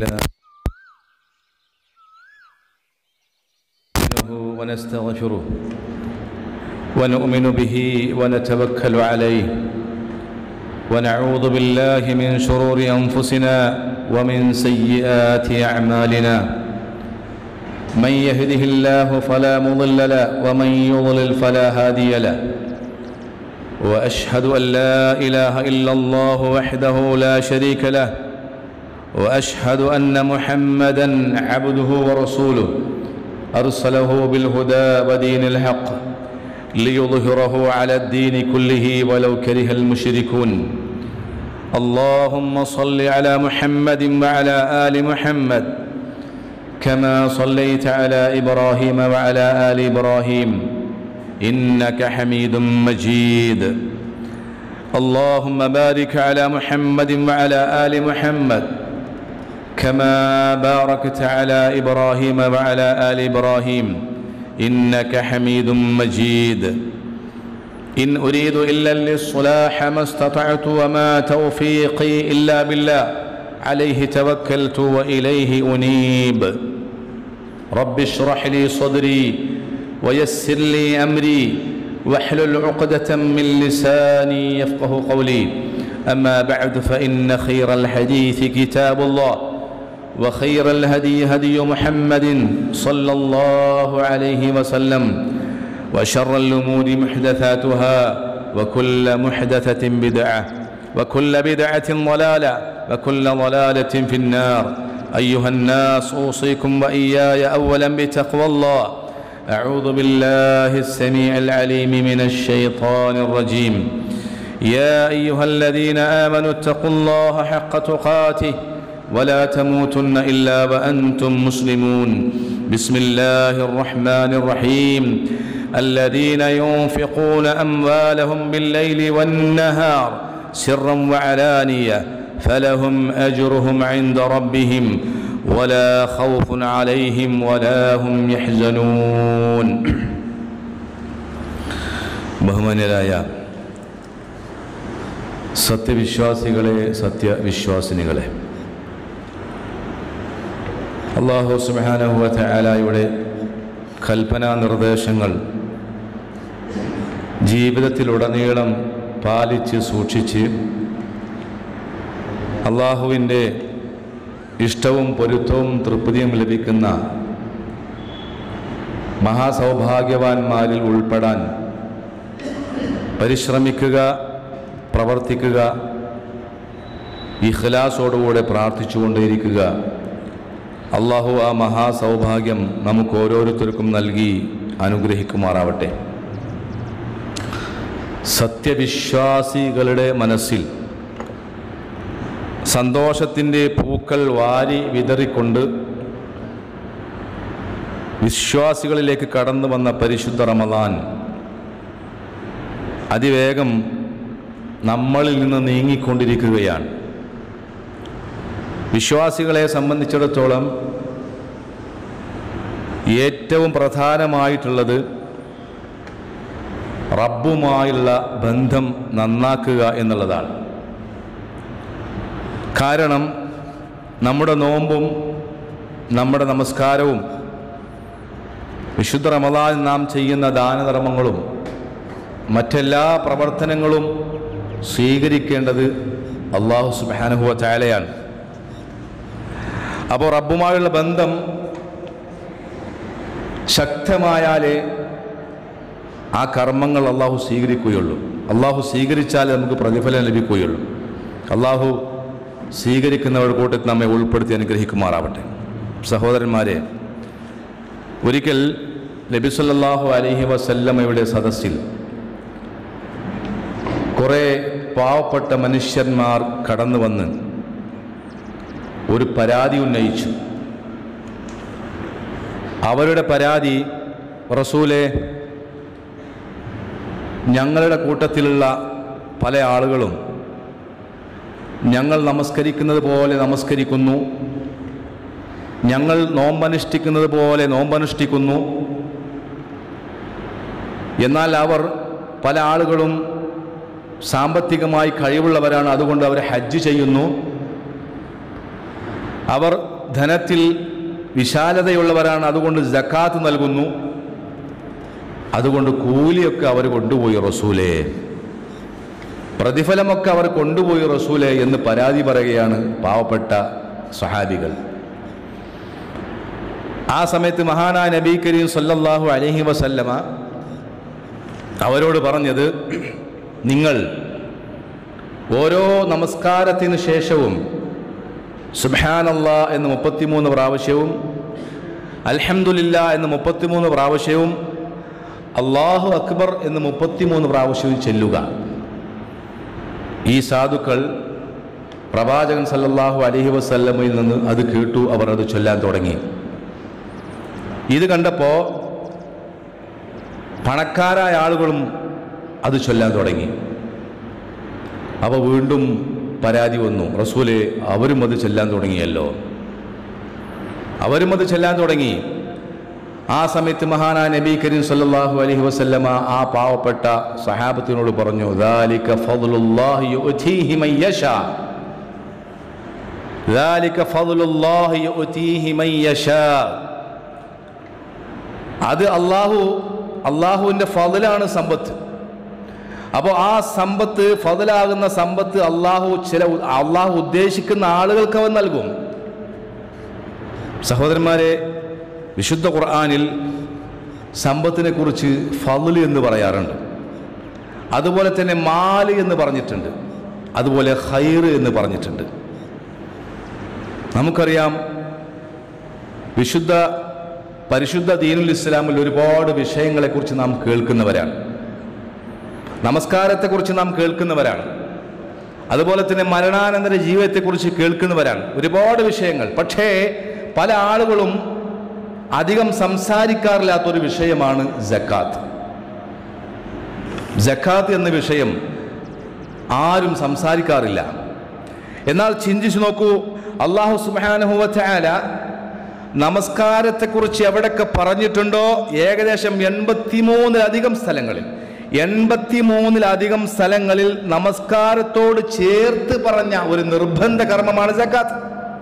الله نستعينه ونستغفره ونؤمن به ونتوكل عليه ونعوذ بالله من شرور انفسنا ومن سيئات اعمالنا من يهده الله فلا مضل له ومن يضلل فلا هادي له واشهد ان لا اله الا الله وحده لا شريك له واشهد ان محمدا عبده ورسوله ارسله بالهدى ودين الحق ليظهره على الدين كله ولو كره المشركون اللهم صل على محمد وعلى ال محمد كما صليت على ابراهيم وعلى ال ابراهيم انك حميد مجيد اللهم بارك على محمد وعلى ال محمد كما باركت على ابراهيم وعلى ال ابراهيم انك حميد مجيد ان اريد الا الاصلاح ما استطعت وما توفيقي الا بالله عليه توكلت واليه انيب رب اشرح لي صدري ويسر لي امري واحلل عقده من لساني يفقه قولي اما بعد فان خير الحديث كتاب الله وخير الهدي هدي محمد صلى الله عليه وسلم وشر الامور محدثاتها وكل محدثه بدعه وكل بدعه ضلاله وكل ضلاله في النار ايها الناس اوصيكم واياي اولا بتقوى الله اعوذ بالله السميع العليم من الشيطان الرجيم يا ايها الذين امنوا اتقوا الله حق تقاته ولا تموتن الا وانتم مسلمون بسم الله الرحمن الرحيم الذين ينفقون اموالهم بالليل والنهار سرا وعلانيه فلهم اجرهم عند ربهم ولا خوف عليهم ولا هم يحزنون ബഹുമാന്യരായ സത്യവിശ്വാസികളെ സത്യവിശ്വാസിനികളെ അള്ളാഹു സുബാനഹുവ ആലായുടെ കൽപ്പനാ നിർദ്ദേശങ്ങൾ ജീവിതത്തിലുടനീളം പാലിച്ച് സൂക്ഷിച്ച് അള്ളാഹുവിൻ്റെ ഇഷ്ടവും പൊരുത്തവും തൃപ്തിയും ലഭിക്കുന്ന മഹാസൗഭാഗ്യവാന്മാരിൽ ഉൾപ്പെടാൻ പരിശ്രമിക്കുക പ്രവർത്തിക്കുക ഇഖ്ലാസോടുകൂടെ പ്രാർത്ഥിച്ചുകൊണ്ടേയിരിക്കുക അള്ളാഹു ആ മഹാസൗഭാഗ്യം നമുക്ക് ഓരോരുത്തർക്കും നൽകി അനുഗ്രഹിക്കുമാറാവട്ടെ സത്യവിശ്വാസികളുടെ മനസ്സിൽ സന്തോഷത്തിൻ്റെ പൂക്കൾ വാരി വിതറിക്കൊണ്ട് വിശ്വാസികളിലേക്ക് കടന്നു വന്ന പരിശുദ്ധ റമദാൻ അതിവേഗം നമ്മളിൽ നിന്ന് നീങ്ങിക്കൊണ്ടിരിക്കുകയാണ് വിശ്വാസികളെ സംബന്ധിച്ചിടത്തോളം ഏറ്റവും പ്രധാനമായിട്ടുള്ളത് റബ്ബുമായുള്ള ബന്ധം നന്നാക്കുക എന്നുള്ളതാണ് കാരണം നമ്മുടെ നോമ്പും നമ്മുടെ നമസ്കാരവും വിശുദ്ധ റമദാൻ നാം ചെയ്യുന്ന ദാനധർമ്മങ്ങളും മറ്റെല്ലാ പ്രവർത്തനങ്ങളും സ്വീകരിക്കേണ്ടത് അള്ളാഹു സുബാനുഹുവ ചായാലയാണ് അപ്പോൾ റബ്ബുമായുള്ള ബന്ധം ശക്തമായാലേ ആ കർമ്മങ്ങൾ അള്ളാഹു സ്വീകരിക്കുകയുള്ളൂ അള്ളാഹു സ്വീകരിച്ചാലേ നമുക്ക് പ്രതിഫലം ലഭിക്കുകയുള്ളൂ അള്ളാഹു സ്വീകരിക്കുന്നവരുടെ കൂട്ടത്തിൽ നമ്മെ ഉൾപ്പെടുത്തി അനുഗ്രഹിക്കുമാറാവട്ടെ സഹോദരന്മാരെ ഒരിക്കൽ നബിസല്ലാഹു അലഹി വസല്ലമ്മയുടെ സദസ്സിൽ കുറേ പാവപ്പെട്ട മനുഷ്യന്മാർ കടന്നു വന്ന് ഒരു പരാതി ഉന്നയിച്ചു അവരുടെ പരാതി റസൂലെ ഞങ്ങളുടെ കൂട്ടത്തിലുള്ള പല ആളുകളും ഞങ്ങൾ നമസ്കരിക്കുന്നത് പോലെ നമസ്കരിക്കുന്നു ഞങ്ങൾ നോമ്പനുഷ്ഠിക്കുന്നത് പോലെ നോമ്പനുഷ്ഠിക്കുന്നു എന്നാൽ അവർ പല ആളുകളും സാമ്പത്തികമായി കഴിവുള്ളവരാണ് അതുകൊണ്ട് അവർ ഹജ്ജ് ചെയ്യുന്നു അവർ ധനത്തിൽ വിശാലതയുള്ളവരാണ് അതുകൊണ്ട് ജക്കാത്ത് നൽകുന്നു അതുകൊണ്ട് കൂലിയൊക്കെ അവർ കൊണ്ടുപോയി റസൂലേ പ്രതിഫലമൊക്കെ അവർ കൊണ്ടുപോയി റസൂലെ എന്ന് പരാതി പറയുകയാണ് പാവപ്പെട്ട സഹാബികൾ ആ സമയത്ത് മഹാനായ നബി കരീം സല്ലല്ലാഹു അലൈഹി വസല്ലമ അവരോട് പറഞ്ഞത് നിങ്ങൾ ഓരോ നമസ്കാരത്തിന് ശേഷവും സുബ്ഹാനല്ലാ എന്ന് മുപ്പത്തിമൂന്ന് പ്രാവശ്യവും അൽഹംദുലില്ല എന്ന് മുപ്പത്തിമൂന്ന് പ്രാവശ്യവും അള്ളാഹു അക്ബർ എന്ന് മുപ്പത്തിമൂന്ന് പ്രാവശ്യവും ചെല്ലുക ഈ സാധുക്കൾ പ്രവാചകൻ സല്ലല്ലാഹു അലൈഹി വസല്ലമയിൽ നിന്ന് അത് കേട്ടു അവർ അത് ചൊല്ലാൻ തുടങ്ങി ഇത് കണ്ടപ്പോൾ പണക്കാരായ ആളുകളും അത് ചൊല്ലാൻ തുടങ്ങി അപ്പോൾ വീണ്ടും പരാതി വന്നു റസൂലെ അവരും അത് ചെല്ലാൻ തുടങ്ങിയല്ലോ അവരും അത് ചെല്ലാൻ തുടങ്ങി ആ സമയത്ത് മഹാനായ നബി കരീം സല്ലല്ലാഹു അലൈഹി വസല്ലമ ആ പാവപ്പെട്ട സഹാബത്തിനോട് പറഞ്ഞു ذَلِكَ فَضْلُ اللَّهِ يُؤْتِيهِ مَن يَشَاءُ ذَلِكَ فَضْلُ اللَّهِ يُؤْتِيهِ مَن يَشَاءُ അത് അള്ളാഹു അള്ളാഹുവിൻ്റെ ഫതിലാണ് സമ്പത്ത് അപ്പോൾ ആ സമ്പത്ത് ഫതിലാകുന്ന സമ്പത്ത് അള്ളാഹു ചില അള്ളാഹു ഉദ്ദേശിക്കുന്ന ആളുകൾക്ക് അവൻ നൽകും സഹോദരന്മാരെ വിശുദ്ധ ഖുർആാനിൽ സമ്പത്തിനെ കുറിച്ച് ഫضൽ എന്ന് പറയാറുണ്ട് അതുപോലെ തന്നെ മാല് എന്ന് പറഞ്ഞിട്ടുണ്ട് അതുപോലെ ഖൈർ എന്ന് പറഞ്ഞിട്ടുണ്ട് നമുക്കറിയാം വിശുദ്ധ പരിശുദ്ധ ദീനുൽ ഇസ്ലാമിൽ ഒരുപാട് വിഷയങ്ങളെക്കുറിച്ച് നാം കേൾക്കുന്നവരാണ് നമസ്കാരത്തെക്കുറിച്ച് നാം കേൾക്കുന്നവരാണ് അതുപോലെ തന്നെ മരണാനന്തര ജീവിതത്തെക്കുറിച്ച് കേൾക്കുന്നവരാണ് ഒരുപാട് വിഷയങ്ങൾ പക്ഷേ പല ആളുകളും അധികം സംസാരിക്കാറില്ലാത്തൊരു വിഷയമാണ് ജക്കാത്ത് ജക്കാത്ത് എന്ന വിഷയം ആരും സംസാരിക്കാറില്ല എന്നാൽ ചിന്തിച്ചു നോക്കൂ അള്ളാഹു സുബാനുഹുവല നമസ്കാരത്തെക്കുറിച്ച് എവിടെയൊക്കെ പറഞ്ഞിട്ടുണ്ടോ ഏകദേശം എൺപത്തിമൂന്നിലധികം സ്ഥലങ്ങളിൽ എൺപത്തിമൂന്നിലധികം സ്ഥലങ്ങളിൽ നമസ്കാരത്തോട് ചേർത്ത് പറഞ്ഞ ഒരു നിർബന്ധ കർമ്മമാണ് ജക്കാത്ത്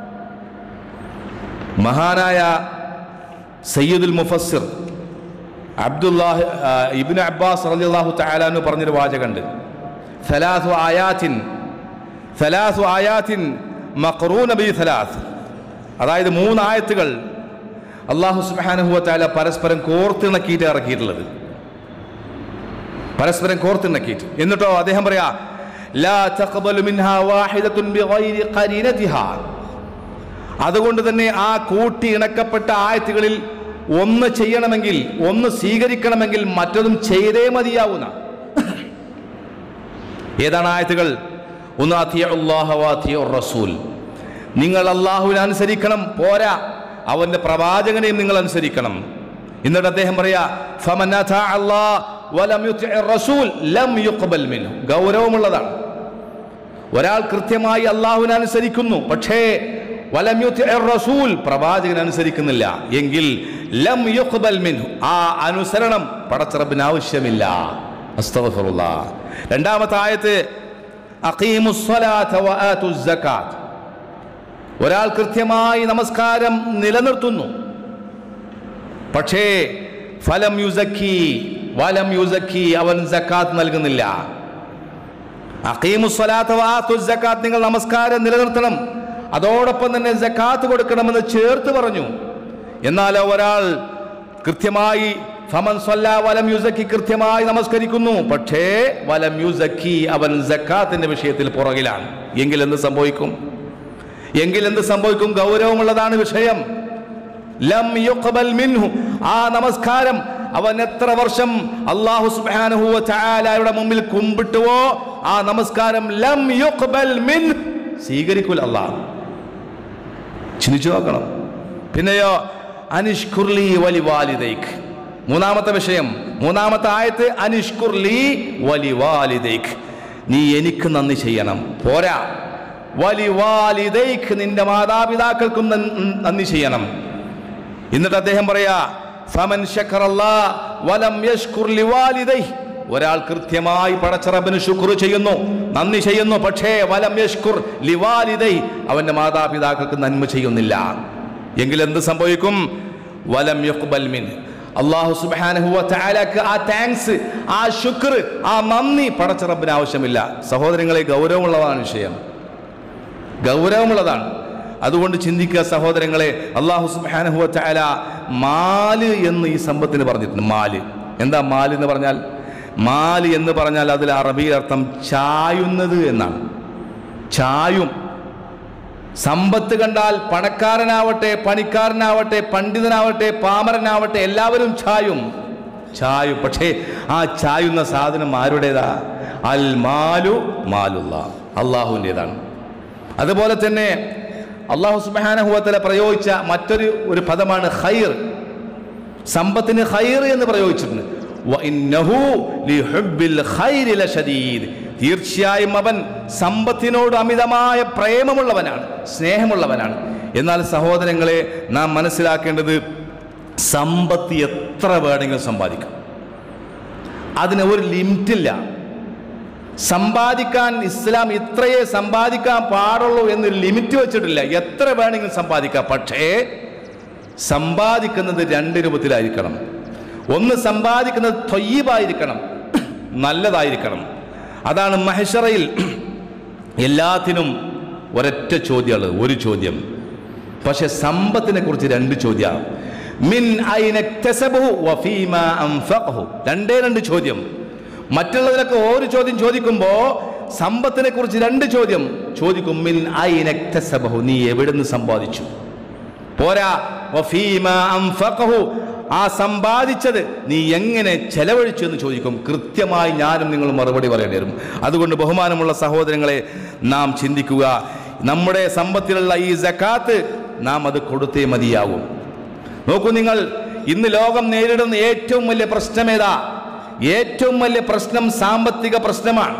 മഹാനായ സയ്യിദുൽ മുഫസ്സിർ അബ്ദുല്ലാഹ് ആ, ഇബ്നു അബ്ബാസ് റളിയല്ലാഹു തആലാനു പറഞ്ഞൊരു വാചകമുണ്ട് സലാസു ആയാത്തിൻ സലാസു ആയാത്തിൻ മഖറൂന ബി സലാസ് അതായത് മൂന്ന് ആയത്തുകൾ അള്ളാഹു സുബ്ഹാനഹു വ തആല പരസ്പരം കോർത്തിണക്കിയിട്ട് ഇറക്കിയിട്ടുള്ളത് പരസ്പരം കോർത്തിണക്കിയിട്ട് എന്നിട്ടോ അദ്ദേഹം പറയാ ലാ തഖ്ബലു മിൻഹാ വാഹിദത്തുൻ ബിഗൈരി ഖരീനതിഹാ അതുകൊണ്ട് തന്നെ ആ കൂട്ടി ഇണക്കപ്പെട്ട ആയത്തുകളിൽ ഒന്ന് ചെയ്യണമെങ്കിൽ ഒന്ന് സ്വീകരിക്കണമെങ്കിൽ മറ്റതും ചെയ്തേ മതിയാവുന്ന ഏതാണ് ആയത്തുകൾ ഒന്ന് അത്തിയുള്ളാഹ റസൂൽ നിങ്ങൾ അള്ളാഹുവിനെ അനുസരിക്കണം പോരാ അവന്റെ പ്രവാചകനെയും നിങ്ങൾ അനുസരിക്കണം എന്നിട്ട് അദ്ദേഹം പറയാ "ഫമൻ അതാ അല്ലാഹ് വലം യുതിഇ റസൂൽ ലം യുഖ്ബൽ മിൻഹു." ഗൗരവമുള്ളതാണ് ഒരാൾ കൃത്യമായി അള്ളാഹുവിനെ അനുസരിക്കുന്നു പക്ഷേ വലം യുതിഇ റസൂൽ പ്രവാചകൻ അനുസരിക്കുന്നില്ല എങ്കിൽ ലം യുഖ്ബൽ മിൻഹു ആ അനുസരണം പടച്ചറബിന് ആവശ്യമില്ല അസ്തഗ്ഫിറുല്ലാ രണ്ടാമത്തെ ആയത്ത് അഖീമുസ് സ്വലാത്ത വആതുസ് സകാത്ത് ഒരാൾ കൃത്യമായി നമസ്കാരം നിലനിർത്തുന്നു പക്ഷേ ഫലം യുസക്കി വലം യുസക്കി അവൻ സക്കാത്ത് നൽകുന്നില്ല അഖീമുസ്വലാത്ത വാത്തു സക്കാത്ത് നിങ്ങൾ നമസ്കാരം നിലനിർത്തണം അതോടൊപ്പം തന്നെ സക്കാത്ത് കൊടുക്കണമെന്ന് ചേർത്ത് പറഞ്ഞു എന്നാൽ ഒരാൾ കൃത്യമായി ഫമൻ സ്വല്ല വലം യുസക്കി കൃത്യമായി നമസ്കരിക്കുന്നു പക്ഷേ വലം യുസക്കി അവൻ സക്കാത്തിന്റെ വിഷയത്തിൽ പുറകിലാണ് എങ്കിൽ എന്ത് സംഭവിക്കും എങ്കിൽ എന്ത് സംഭവിക്കും ഗൗരവമുള്ളതാണ് വിഷയം ലം യുഖ്ബൽ മിൻഹു ആ നമസ്കാരം അവൻ എത്ര വർഷം അല്ലാഹു സുബ്ഹാനഹു വ തആലയുടെ മുമ്പിൽ കുമ്പിട്ടുവോ ആ നമസ്കാരം ലം യുഖ്ബൽ മിൻ സ്വീകരിക്കൂല അല്ലാഹ് ചിന്തിച്ചു നോക്കണം പിന്നെയോ അനിഷ്കുർലി വലി വാലിദൈക്ക് മൂന്നാമത്തെ വിഷയം മൂന്നാമത്തെ ആയത്ത് അനിഷ്കുർലി വലി വാലിദൈക്ക് നീ എനിക്ക് നന്ദി ചെയ്യണം പോരാ വലി വാലിദൈക്ക് നിന്റെ മാതാപിതാക്കൾക്കും നൻ- നന്ദി ചെയ്യണം എന്നിട്ട് അദ്ദേഹം പറയാ ഫമൻ ശക്കറല്ലാ വലം യഷ്കുർ ലിവാലിദൈഹി ഒരാൾ കൃത്യമായി പടച്ചറബിന് ശുക്ർ ചെയ്യുന്നു നന്ദി ചെയ്യുന്നു പക്ഷേ വലം യഷ്കുർ ലിവാലിദൈ അവന്റെ മാതാപിതാക്കൾക്ക് നന്മ ചെയ്യുന്നില്ല എങ്കിൽ എന്ത് സംഭവിക്കും വലം യുഖ്ബൽ മിൻ അള്ളാഹു സുബ്ഹാനഹു വ തആലക്ക് ആ താങ്ക്സ് ആ ശുക്ർ ആ നന്ദി പടച്ച റബ്ബിന് ആവശ്യമില്ല സഹോദരങ്ങളെ ഗൗരവമുള്ളതാണ് വിഷയം ഗൗരവമുള്ളതാണ് അതുകൊണ്ട് ചിന്തിക്കുക സഹോദരങ്ങളെ അള്ളാഹു സുബ്ഹാനഹു വ തആല മാല് എന്ന് ഈ സമ്പത്തിന് പറഞ്ഞിട്ടുണ്ട് മാല് എന്താ മാല് എന്ന് പറഞ്ഞാൽ മാല് എന്ന് പറഞ്ഞാൽ അതിൽ അറബി അർത്ഥം ചായുന്നത് എന്നാണ് ചായും സമ്പത്ത് കണ്ടാൽ പണക്കാരനാവട്ടെ പണിക്കാരനാവട്ടെ പണ്ഡിതനാവട്ടെ പാമരനാവട്ടെ എല്ലാവരും ചായും ചായും പക്ഷേ ആ ചായുന്ന സാധനം ആരുടേതാ അൽ മാലു മാലുള്ള അള്ളാഹുവിൻ്റെതാണ് അതുപോലെ തന്നെ അള്ളാഹു സുബാനഹുവത്തല പ്രയോഗിച്ച മറ്റൊരു ഒരു പദമാണ് ഖൈർ സമ്പത്തിന് ഖൈർ എന്ന് പ്രയോഗിച്ചിട്ടുണ്ട് വഇന്നഹു ലിഹുബ്ബിൽ ഖൈരി ലശദീദ്. തീർച്ചയായും അവൻ സമ്പത്തിനോട് അമിതമായ പ്രേമമുള്ളവനാണ് സ്നേഹമുള്ളവനാണ് എന്നാൽ സഹോദരങ്ങളെ നാം മനസ്സിലാക്കേണ്ടത് സമ്പത്ത് എത്ര വേണമെങ്കിലും സമ്പാദിക്കാം അതിന് ഒരു ലിമിറ്റില്ല സമ്പാദിക്കാൻ ഇസ്ലാം ഇത്രയേ സമ്പാദിക്കാൻ പാടുള്ളൂ എന്ന് ലിമിറ്റ് വെച്ചിട്ടില്ല എത്ര വേണമെങ്കിലും സമ്പാദിക്കാം പക്ഷേ സമ്പാദിക്കുന്നത് രണ്ട് രൂപത്തിലായിരിക്കണം ഒന്ന് സമ്പാദിക്കുന്നത് തൊയ്യബായിരിക്കണം നല്ലതായിരിക്കണം അതാണ് മഹഷറയിൽ എല്ലാത്തിനും ഒരൊറ്റ ചോദ്യമുള്ളത് ഒരു ചോദ്യം പക്ഷെ സമ്പത്തിനെ കുറിച്ച് രണ്ട് ചോദ്യമാണ് മിൻ ഐന ഇക്തസബഹു വഫീമ അൻഫഖഹു രണ്ടേ രണ്ട് ചോദ്യം മറ്റുള്ളതിനൊക്കെ ഒരു ചോദ്യം ചോദിക്കുമ്പോൾ സമ്പത്തിനെ കുറിച്ച് രണ്ട് ചോദ്യം ചോദിക്കും മിൻ ഐന ഇക്തസബഹു നീ എവിടുന്ന് സമ്പാദിച്ചു പോരാ വഫീമ അൻഫഖഹു ആ സമ്പാദിച്ചത് നീ എങ്ങനെ ചെലവഴിച്ചു എന്ന് ചോദിക്കും കൃത്യമായി ഞാനും നിങ്ങൾ മറുപടി പറയേണ്ടി വരും അതുകൊണ്ട് ബഹുമാനമുള്ള സഹോദരങ്ങളെ നാം ചിന്തിക്കുക നമ്മുടെ സമ്പത്തിലുള്ള ഈ ജക്കാത്ത് നാം അത് കൊടുത്തേ മതിയാവും നോക്കൂ നിങ്ങൾ ഇന്ന് ലോകം നേരിടുന്ന ഏറ്റവും വലിയ പ്രശ്നമേതാ ഏറ്റവും വലിയ പ്രശ്നം സാമ്പത്തിക പ്രശ്നമാണ്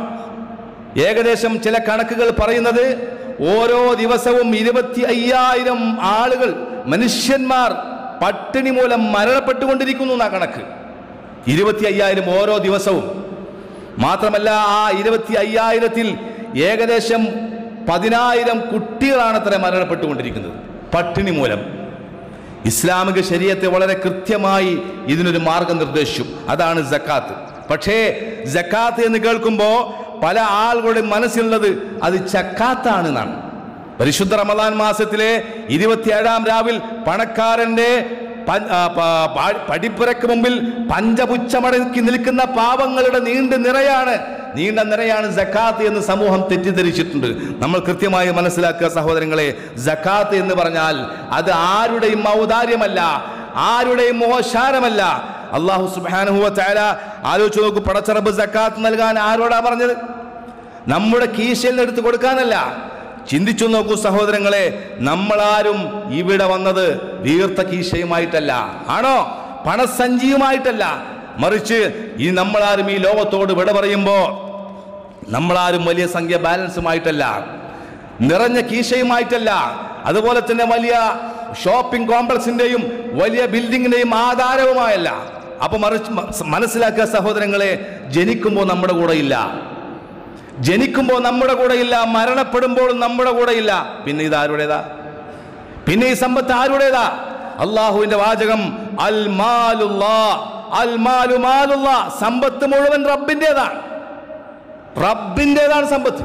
ഏകദേശം ചില കണക്കുകൾ പറയുന്നത് ഓരോ ദിവസവും ഇരുപത്തി അയ്യായിരം ആളുകൾ മനുഷ്യന്മാർ പട്ടിണി മൂലം മരണപ്പെട്ടുകൊണ്ടിരിക്കുന്നു എന്നാ കണക്ക് ഇരുപത്തി അയ്യായിരം ഓരോ ദിവസവും മാത്രമല്ല ആ ഇരുപത്തി അയ്യായിരത്തിൽ ഏകദേശം പതിനായിരം കുട്ടികളാണ് അത്ര മരണപ്പെട്ടുകൊണ്ടിരിക്കുന്നത് പട്ടിണി മൂലം ഇസ്ലാമിക ശരീരത്തെ വളരെ കൃത്യമായി ഇതിനൊരു മാർഗം നിർദ്ദേശിച്ചു അതാണ് ജക്കാത്ത് പക്ഷേ ജക്കാത്ത് എന്ന് കേൾക്കുമ്പോൾ പല ആളുകളുടെ മനസ്സിലുള്ളത് അത് ചക്കാത്താണ് എന്നാണ് പരിശുദ്ധ റമദാൻ മാസത്തിലെ ഇരുപത്തിയേഴാം രാവിൽ പണക്കാരന്റെ പ- ആ, പ- പ- പടിപ്പുരക്ക് മുമ്പിൽ പഞ്ചപുച്ഛമടക്കി നിൽക്കുന്ന പാവങ്ങളുടെ നീണ്ട നിറയാണ് നീണ്ട നിറയാണ് ജക്കാത്ത് എന്ന് സമൂഹം തെറ്റിദ്ധരിച്ചിട്ടുണ്ട് നമ്മൾ കൃത്യമായി മനസ്സിലാക്കുക സഹോദരങ്ങളെ ജക്കാത്ത് എന്ന് പറഞ്ഞാൽ അത് ആരുടെയും ഔദാര്യമല്ല ആരുടെയും മോശാരമല്ല അള്ളാഹു സുബാനുഹുവ ചായ ആലോചിച്ച് നോക്കൂ പടച്ചറബ് ജക്കാത്ത് നൽകാൻ ആരോടാ പറഞ്ഞത് നമ്മുടെ കീശയിൽ നിന്ന് എടുത്ത് കൊടുക്കാനല്ല ചിന്തിച്ചു നോക്കൂ സഹോദരങ്ങളെ നമ്മളാരും ഇവിടെ വന്നത് വീർത്ത കീശയുമായിട്ടല്ല ആണോ പണസഞ്ചിയുമായിട്ടല്ല മറിച്ച് ഈ നമ്മളാരും ഈ ലോകത്തോട് വിട പറയുമ്പോൾ നമ്മളാരും വലിയ സംഖ്യ ബാലൻസുമായിട്ടല്ല നിറഞ്ഞ കീശയുമായിട്ടല്ല അതുപോലെ തന്നെ വലിയ ഷോപ്പിംഗ് കോംപ്ലക്സിന്റെയും വലിയ ബിൽഡിങ്ങിന്റെയും ആധാരവുമായല്ല അപ്പൊ മറിച്ച് മ- മനസ്സിലാക്കുക സഹോദരങ്ങളെ ജനിക്കുമ്പോൾ നമ്മുടെ കൂടെ ഇല്ല ജനിക്കുമ്പോൾ നമ്മുടെ കൂടെ ഇല്ല മരണപ്പെടുമ്പോഴും നമ്മുടെ കൂടെ ഇല്ല പിന്നെ ഇത് ആരുടേതാ പിന്നെ ഈ സമ്പത്ത് ആരുടേതാ അള്ളാഹുവിന്റെ വാചകം അൽ മാലുല്ലാ അൽ മാലു മാലുല്ലാ സമ്പത്ത് മുഴുവൻ റബ്ബിൻ്റെതാണ് റബ്ബിൻ്റെതാണ് സമ്പത്ത്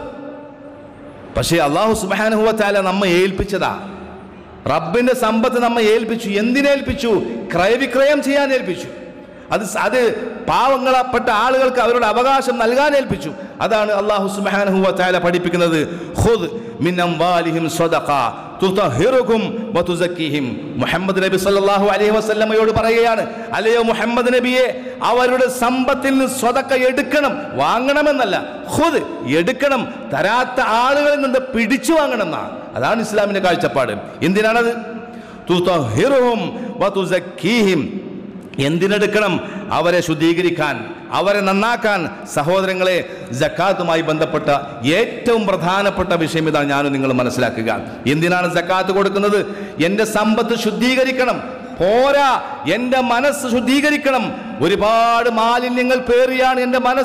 പക്ഷേ അള്ളാഹു സുബാനുഹുവത്താല നമ്മെ ഏൽപ്പിച്ചതാ റബ്ബിന്റെ സമ്പത്ത് നമ്മെ ഏൽപ്പിച്ചു എന്തിനേൽപ്പിച്ചു ക്രയവിക്രയം ചെയ്യാൻ ഏൽപ്പിച്ചു അത് സ- അത് പാവങ്ങളപ്പെട്ട ആളുകൾക്ക് അവരുടെ അവകാശം നൽകാൻ ഏൽപ്പിച്ചു അതാണ് അള്ളാഹു സുബാനുഹുവത്താല പഠിപ്പിക്കുന്നത് ഖുദ് മിൻ അംവാലിഹിം സ്വദഖ തുതഹിറുകും വതുസക്കിഹിം മുഹമ്മദ് നബി സല്ലല്ലാഹു അലൈഹി വസല്ലമയോട് പറയുകയാണ് അല്ലയോ മുഹമ്മദ് നബിയെ അവരുടെ സമ്പത്തിൽ നിന്ന് സ്വതക്ക എടുക്കണം വാങ്ങണമെന്നല്ല ഖുദ് എടുക്കണം തരാത്ത ആളുകളിൽ നിന്ന് പിടിച്ചു വാങ്ങണം എന്നാ അതാണ് ഇസ്ലാമിന്റെ കാഴ്ചപ്പാട് എന്തിനാണത് തുതഹിറുഹും വതുസക്കീഹിം എന്തിനെടുക്കണം അവരെ ശുദ്ധീകരിക്കാൻ അവരെ നന്നാക്കാൻ സഹോദരങ്ങളെ ജക്കാത്തുമായി ബന്ധപ്പെട്ട ഏറ്റവും പ്രധാനപ്പെട്ട വിഷയം ഇതാണ് ഞാനും നിങ്ങൾ മനസ്സിലാക്കുക എന്തിനാണ് ജക്കാത്ത് കൊടുക്കുന്നത് എൻ്റെ സമ്പത്ത് ശുദ്ധീകരിക്കണം പോരാ എൻ്റെ മനസ്സ് ശുദ്ധീകരിക്കണം ഒരുപാട് മാലിന്യങ്ങൾ പേറിയാണ് എൻ്റെ മനസ്സ്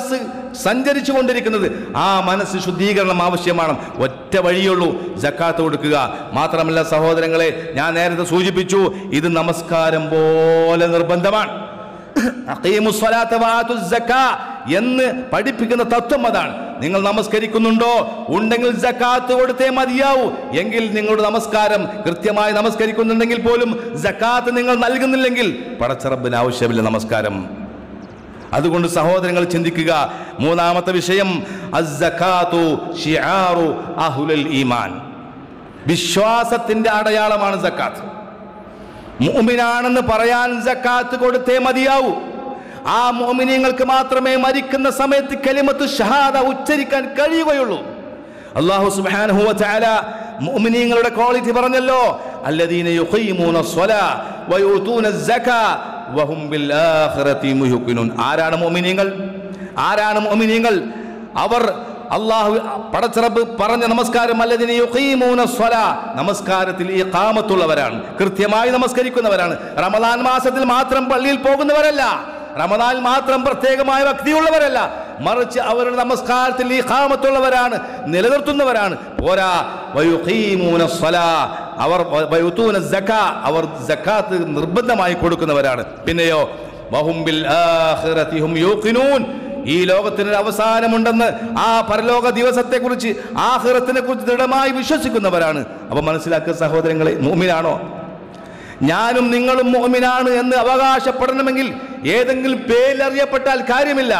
സഞ്ചരിച്ചു കൊണ്ടിരിക്കുന്നത് ആ മനസ്സ് ശുദ്ധീകരണം ആവശ്യമാണ് ഒറ്റ വഴിയുള്ളൂ ജക്കാത്ത് കൊടുക്കുക മാത്രമല്ല സഹോദരങ്ങളെ ഞാൻ നേരത്തെ സൂചിപ്പിച്ചു ഇത് നമസ്കാരം പോലെ നിർബന്ധമാണ് അഖീമു സ്വലാത്ത വആതു സക്കാ എന്ന് പഠിപ്പിക്കുന്ന തത്വം അതാണ് നിങ്ങൾ നമസ്കരിക്കുന്നുണ്ടോ ഉണ്ടെങ്കിൽ ജക്കാത്ത് കൊടുത്തേ മതിയാവൂ എങ്കിൽ നിങ്ങളുടെ നമസ്കാരം കൃത്യമായി നമസ്കരിക്കുന്നുണ്ടെങ്കിൽ പോലും ജക്കാത്ത് നിങ്ങൾ നൽകുന്നില്ലെങ്കിൽ പടച്ചറബിന് ആവശ്യമില്ല നമസ്കാരം അതുകൊണ്ട് സഹോദരങ്ങൾ ചിന്തിക്കുക മൂന്നാമത്തെ വിഷയം അസ്സക്കാത്തു ഷിആറു അഹ്ലുൽ ഈമാൻ വിശ്വാസത്തിന്റെ അടയാളമാണ് സക്കാത്ത് മുഅ്മിനാണെന്ന് പറയാൻ സക്കാത്ത് കൊടുത്തേ മതിയാവൂ ആ മുഅ്മിനീങ്ങൾക്ക് മാത്രമേ മരിക്കുന്ന സമയത്ത് കലിമത്ത് ഷഹാദ ഉച്ചരിക്കാൻ കഴിയുകയുള്ളൂ അല്ലാഹു സുബ്ഹാനഹു വ തആല മുഅ്മിനീങ്ങളുടെ ക്വാളിറ്റി പറഞ്ഞല്ലോ അല്ലദീന യുഖീമൂന സ്വലാ വയൂതൂന സക്കാ വഹും ബിൽ ആഖിറതി മുഹ്ഖിനൂൻ ആരാണ് മുഅ്മിനീങ്ങൾ ആരാണ് മുഅ്മിനീങ്ങൾ അവർ അള്ളാഹു പടച്ചിറപ്പ് പറഞ്ഞ നമസ്കാരം അല്ലതിനെ യുഖീമൂന സ്വലാ നമസ്കാരത്തിൽ ഈ കാമത്തുള്ളവരാണ് കൃത്യമായി നമസ്കരിക്കുന്നവരാണ് റമദാൻ മാസത്തിൽ മാത്രം പള്ളിയിൽ പോകുന്നവരല്ല റമദാൻ മാത്രം പ്രത്യേകമായ ഭക്തിയുള്ളവരല്ല മറിച്ച് അവരുടെ നമസ്കാരത്തിൽ ഈ കാമത്തുള്ളവരാണ് നിലനിർത്തുന്നവരാണ് പോരാ വയുഖീമൂന സ്വലാ അവർ വയുത്തൂന സക്കാ അവർ സക്കാത്ത് നിർബന്ധമായി കൊടുക്കുന്നവരാണ് പിന്നെയോ വഹും ബിൽ ആഖിറതി ഹും യൂഖിനൂൻ ഈ ലോകത്തിന് അവസാനമുണ്ടെന്ന് ആ പരലോക ദിവസത്തെ കുറിച്ച് ആഹ്റത്തിനെ കുറിച്ച് ദൃഢമായി വിശ്വസിക്കുന്നവരാണ് അപ്പൊ മനസ്സിലാക്കുക സഹോദരങ്ങളെ മൂമിനാണോ ഞാനും നിങ്ങളും മോമിനാണ് എന്ന് അവകാശപ്പെടണമെങ്കിൽ ഏതെങ്കിലും പേരിലറിയപ്പെട്ടാൽ കാര്യമില്ല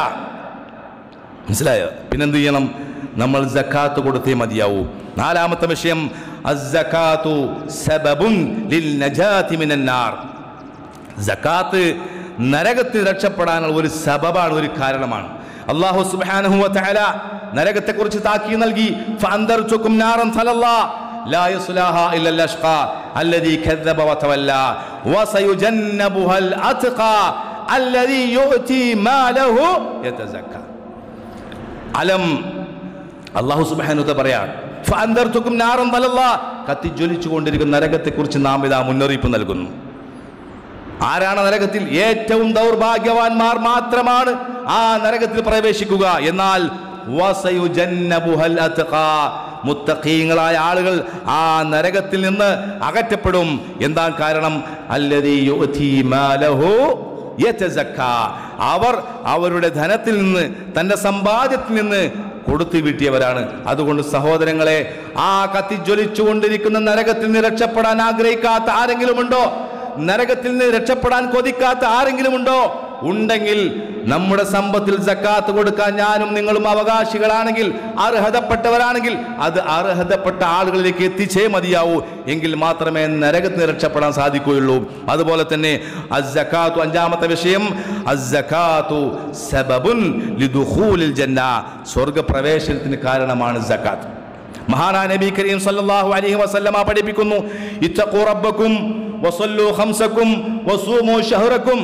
മനസ്സിലായോ പിന്നെന്ത് ചെയ്യണം നമ്മൾ ജക്കാത്ത് കൊടുത്തേ മതിയാവൂ നാലാമത്തെ വിഷയം അസ്സകാത്തു സബബുൻ ലിൽ നജാതി മിനൻ നാർ ജക്കാത്ത് നരകത്തിൽ രക്ഷപ്പെടാനുള്ള ഒരു സബബാണ് ഒരു കാരണമാണ് അള്ളാഹു സുബ്ഹാനഹു വ തആല നരകത്തെക്കുറിച്ച് താക്കീ നൽകി ഫഅൻദർതുക്കും നാറൻ സലല്ലാ لا يصلاها إلا الأشقى الذي كذب وتولى وسيجنبها الأتقى الذي يؤتي ماله يتزكى അലം അള്ളാഹു സുബാനുത്ത പറയാൻ ഫഅൻദർതുക്കും നാറൻ തലല്ലാ കത്തിജ്വലിച്ചു കൊണ്ടിരിക്കുന്ന നരകത്തെക്കുറിച്ച് നാം ഇതാ മുന്നറിയിപ്പ് നൽകുന്നു ആരാണ് നരകത്തിൽ ഏറ്റവും ദൗർഭാഗ്യവാന്മാർ മാത്രമാണ് ആ നരകത്തിൽ പ്രവേശിക്കുക എന്നാൽ വസയുജന്നബുഹൽ അത്ഖാ. മുത്തഖീങ്ങളായ ആളുകൾ ആ നരകത്തിൽ നിന്ന് അകറ്റപ്പെടും എന്താ കാരണം അല്ലദീ യുഅ്തി മാലഹു യതസക്ക. അവർ അവരുടെ ധനത്തിൽ നിന്ന് തന്റെ സമ്പാദ്യത്തിൽ നിന്ന് കൊടുത്തു വീട്ടിയവരാണ് അതുകൊണ്ട് സഹോദരങ്ങളെ ആ കത്തിജ്വലിച്ചു കൊണ്ടിരിക്കുന്ന നരകത്തിൽ നിന്ന് രക്ഷപ്പെടാൻ ആഗ്രഹിക്കാത്ത ആരെങ്കിലും ഉണ്ടോ നരകത്തിൽ നിന്ന് രക്ഷപ്പെടാൻ കൊതിക്കാത്ത ആരെങ്കിലും ഉണ്ടോ ഉണ്ടെങ്കിൽ നമ്മുടെ സമ്പത്തിൽ സക്കാത്ത് കൊടുക്കാൻ ഞാനും നിങ്ങളും അവകാശികളാണെങ്കിൽ അർഹതപ്പെട്ടവരാണെങ്കിൽ അത് അർഹതപ്പെട്ട ആളുകളിലേക്ക് എത്തിച്ചേ മതിയാവൂ എങ്കിൽ മാത്രമേ നരകത്തിൽ നിന്ന് രക്ഷപ്പെടാൻ സാധിക്കുകയുള്ളൂ അതുപോലെ തന്നെ അസ്സക്കാത്തു അഞ്ചാമത്തെ വിഷയം അസ്സക്കാത്തു സബബുൻ ലിദുഖൂലിൽ ജന്ന സ്വർഗപ്രവേശനത്തിന് കാരണമാണ് സക്കാത്ത് മഹാനാ നബി കരീം സല്ലല്ലാഹു അലൈഹി വസല്ലമ പഠിപ്പിക്കുന്നു ഇത്തഖൂ റബ്ബക്കും വസല്ലു ഖംസക്കും വസൂമു ഷഹ്റക്കും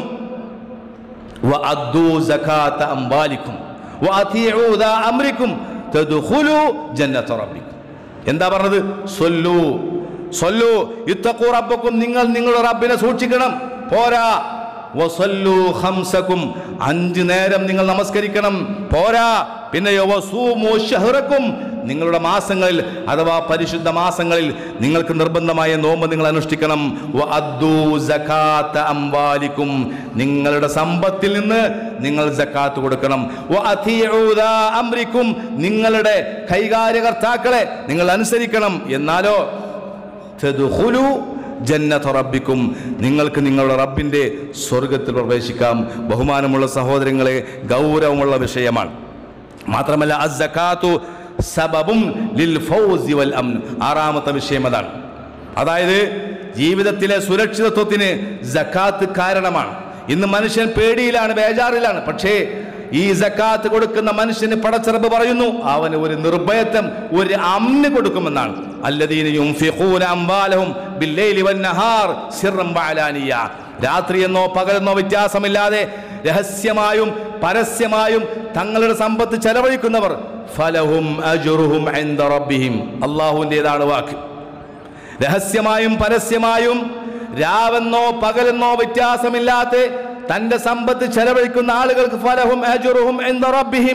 وأدوا زكاة أموالكم وأطيعوا ذا أمركم تدخلوا جنة ربكم എന്താ പറഞ്ഞത് സൊല്ലു സൊല്ലു ഇത്തഖൂ റബ്ബക്കും നിങ്ങൾ നിങ്ങളുടെ റബ്ബിനെ സൂക്ഷിക്കണം പോരാ വസല്ലു ഖംസക്കും അഞ്ച് നേരം നിങ്ങൾ നമസ്കരിക്കണം പോരാ പിന്നെയോ വസൂമു ഷഹ്റക്കും നിങ്ങളുടെ മാസങ്ങളിൽ അഥവാ പരിശുദ്ധ മാസങ്ങളിൽ നിങ്ങൾക്ക് നിർബന്ധമായ നോമ്പ് നിങ്ങൾ അനുഷ്ഠിക്കണം വഅദ്ദൂ സകാത്ത അംവാലിക്കും നിങ്ങളുടെ സമ്പത്തിൽ നിന്ന് നിങ്ങൾ സക്കാത്ത് കൊടുക്കണം വഅതീഉ ദാ അംരിക്കും നിങ്ങളുടെ കൈകാര്യകർത്താക്കളെ നിങ്ങൾ അനുസരിക്കണം എന്നാലോ തദ്ഖുലു ജന്നത റബ്ബിക്കും നിങ്ങൾക്ക് നിങ്ങളുടെ റബ്ബിൻ്റെ സ്വർഗത്തിൽ പ്രവേശിക്കാം ബഹുമാനമുള്ള സഹോദരങ്ങളെ ഗൗരവമുള്ള വിഷയമാണ് മാത്രമല്ല അസ്സക്കാത്തു സബബും ലിൽ ഫൗസി വൽ അംൻ ആറാമത്തെ വിഷയം അതാണ് അതായത് ജീവിതത്തിലെ സുരക്ഷിതത്വത്തിന് ജക്കാത്ത് കാരണമാണ് ഇന്ന് മനുഷ്യൻ പേടിയിലാണ് ബേജാറിലാണ് പക്ഷേ ഈ സക്കാത്ത് കൊടുക്കുന്ന മനുഷ്യന് പടച്ചിറപ്പ് പറയുന്നു അവന് ഒരു നിർഭയത്വം ഒരു അമ്ന് കൊടുക്കുമെന്നാണ് അല്ലദീന യുൻഫിഖൂന അംവാലഹും ബില്ലൈലി വന്നഹാർ സിർറൻ വഅലാനിയ രാത്രിയെന്നോ പകലെന്നോ വ്യത്യാസമില്ലാതെ രഹസ്യമായും പരസ്യമായും തങ്ങളുടെ സമ്പത്ത് ചെലവഴിക്കുന്നവർ ഫലഹും അജുറുഹും ഇൻദ റബ്ബിഹിം അള്ളാഹുവിൻ്റെതാണ് വാക്ക് രഹസ്യമായും പരസ്യമായും രാവെന്നോ പകലെന്നോ വ്യത്യാസമില്ലാതെ തന്റെ സമ്പത്ത് ചെലവഴിക്കുന്ന ആളുകൾക്ക് ഫലഹും അജുറുഹും ഇൻദ റബ്ബിഹിം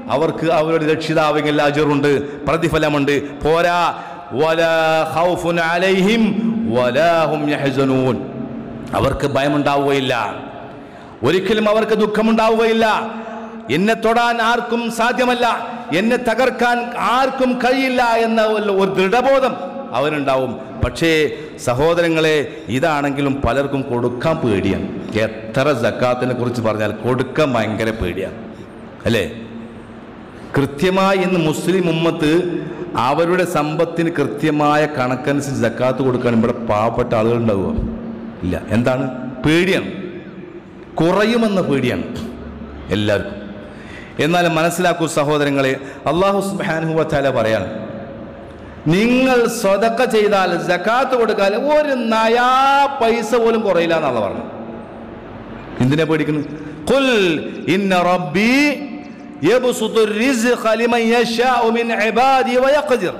അവർക്ക് അവരുടെ രക്ഷിതാവെങ്കിൽ അജറുണ്ട് പ്രതിഫലമുണ്ട് പോരാ വലാ ഖൗഫുൻ അലൈഹിം വലാ ഹും യഹ്സനൂൻ അവർക്ക് ഭയമുണ്ടാവുകയില്ല ഒരിക്കലും അവർക്ക് ദുഃഖമുണ്ടാവുകയില്ല എന്നെ തൊടാൻ ആർക്കും സാധ്യമല്ല എന്നെ തകർക്കാൻ ആർക്കും കഴിയില്ല എന്ന ഒരു- ഒരു ദൃഢബോധം അവനുണ്ടാവും പക്ഷേ സഹോദരങ്ങളെ ഇതാണെങ്കിലും പലർക്കും കൊടുക്കാൻ പേടിയാണ് എത്ര ജക്കാത്തിനെ കുറിച്ച് പറഞ്ഞാൽ കൊടുക്കാൻ ഭയങ്കര പേടിയാണ് അല്ലേ കൃത്യമായി ഇന്ന് മുസ്ലിം ഉമ്മത്ത് അവരുടെ സമ്പത്തിന് കൃത്യമായ കണക്കനുസരിച്ച് ജക്കാത്ത് കൊടുക്കാൻ ഇവിടെ പാവപ്പെട്ട ആളുകൾ ഉണ്ടാവുക ഇല്ല എന്താണ് പേടിയാണ് കുറയുമെന്ന പേടിയാണ് എല്ലാവർക്കും എന്നാൽ മനസ്സിലാക്കൂ സഹോദരങ്ങളെ അള്ളാഹു സുബാനുഹുവല പറയാണ് നിങ്ങൾ സ്വതക്ക ചെയ്താൽ ജക്കാത്ത് കൊടുത്താൽ ഒരു നയാ പൈസ പോലും കുറയില്ല എന്നുള്ള പറഞ്ഞു എന്തിനാ പേടിക്കുന്നു ഖുൽ ഇന്ന റബ്ബി യബ്സുതു الرزق لمن يشاء من عبادي ويقدر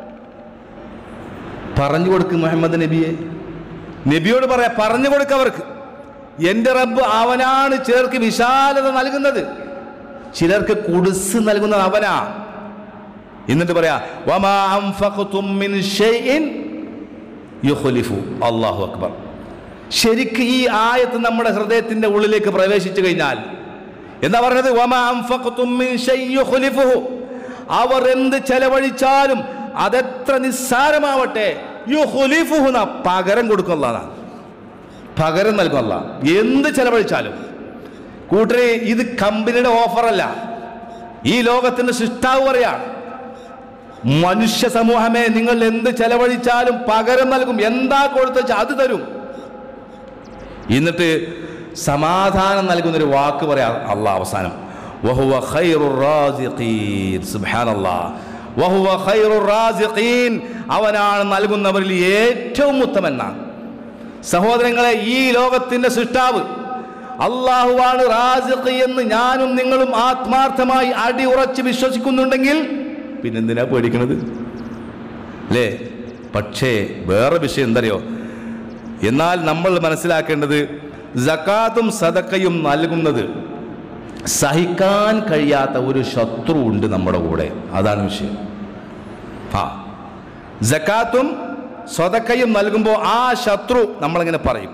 പറഞ്ഞു കൊടുക്ക് മുഹമ്മദ് നബിയെ നബിയോട് പറയാ പറഞ്ഞു കൊടുക്ക അവർക്ക് എൻ്റെ റബ്ബ് അവനാണ് ചിലർക്ക് വിശാലത നൽകുന്നത് ചിലർക്ക് കുടിസ് നൽകുന്നത് അവനാ എന്നിട്ട് പറയാ വമാ അൻഫഖ്തും മിൻ ഷൈഇൻ യുഖ്ലിഫു അല്ലാഹു അക്ബർ ശരിക്ക് ഈ ആയത്ത് നമ്മുടെ ഹൃദയത്തിന്റെ ഉള്ളിലേക്ക് പ്രവേശിച്ചു കഴിഞ്ഞാൽ എന്താ പറഞ്ഞത് വമാ അൻഫഖ്തും മിൻ ഷൈഇൻ യുഖ്ലിഫുഹു അവർ എന്ത് ചെലവഴിച്ചാലും അതെത്ര നിസ്സാരമാവട്ടെ യുഖ്ലിഫുഹു ന പകരം കൊടുക്കുന്നതാണ് പകരം നൽകുമല്ല എന്ത് ചെലവഴിച്ചാലും കൂട്ടരെ ഇത് കമ്പനിയുടെ ഓഫറല്ല ഈ ലോകത്തിന്റെ സൃഷ്ടാവ് പറയാണ് മനുഷ്യ സമൂഹമേ നിങ്ങൾ എന്ത് ചെലവഴിച്ചാലും പകരം നൽകും എന്താ കൊടുത്ത അത് തരും എന്നിട്ട് സമാധാനം നൽകുന്ന ഒരു വാക്ക് പറയാം അള്ളാഹ് അവസാനം വഹുവ ഖൈറുർ റാസിഖീൻ സുബ്ഹാനല്ലാഹ് വഹുവ ഖൈറുർ റാസിഖീൻ അവനാണ് നൽകുന്നവരിൽ ഏറ്റവും ഉത്തമനാണ് സഹോദരങ്ങളെ ഈ ലോകത്തിന്റെ സൃഷ്ടാവ് അള്ളാഹുവാണ് റാസിഖ് എന്ന് ഞാനും നിങ്ങളും ആത്മാർത്ഥമായി അടിയുറച്ച് വിശ്വസിക്കുന്നുണ്ടെങ്കിൽ പിന്നെന്തിനാ പേടിക്കണത് അല്ലേ പക്ഷേ വേറെ വിഷയം എന്തറിയോ എന്നാൽ നമ്മൾ മനസ്സിലാക്കേണ്ടത് ജക്കാത്തും സദക്കയും നൽകുന്നത് സഹിക്കാൻ കഴിയാത്ത ഒരു ശത്രു ഉണ്ട് നമ്മുടെ കൂടെ അതാണ് വിഷയം ആ ജക്കാത്തും സ്വതക്കയും നൽകുമ്പോൾ ആ ശത്രു നമ്മളിങ്ങനെ പറയും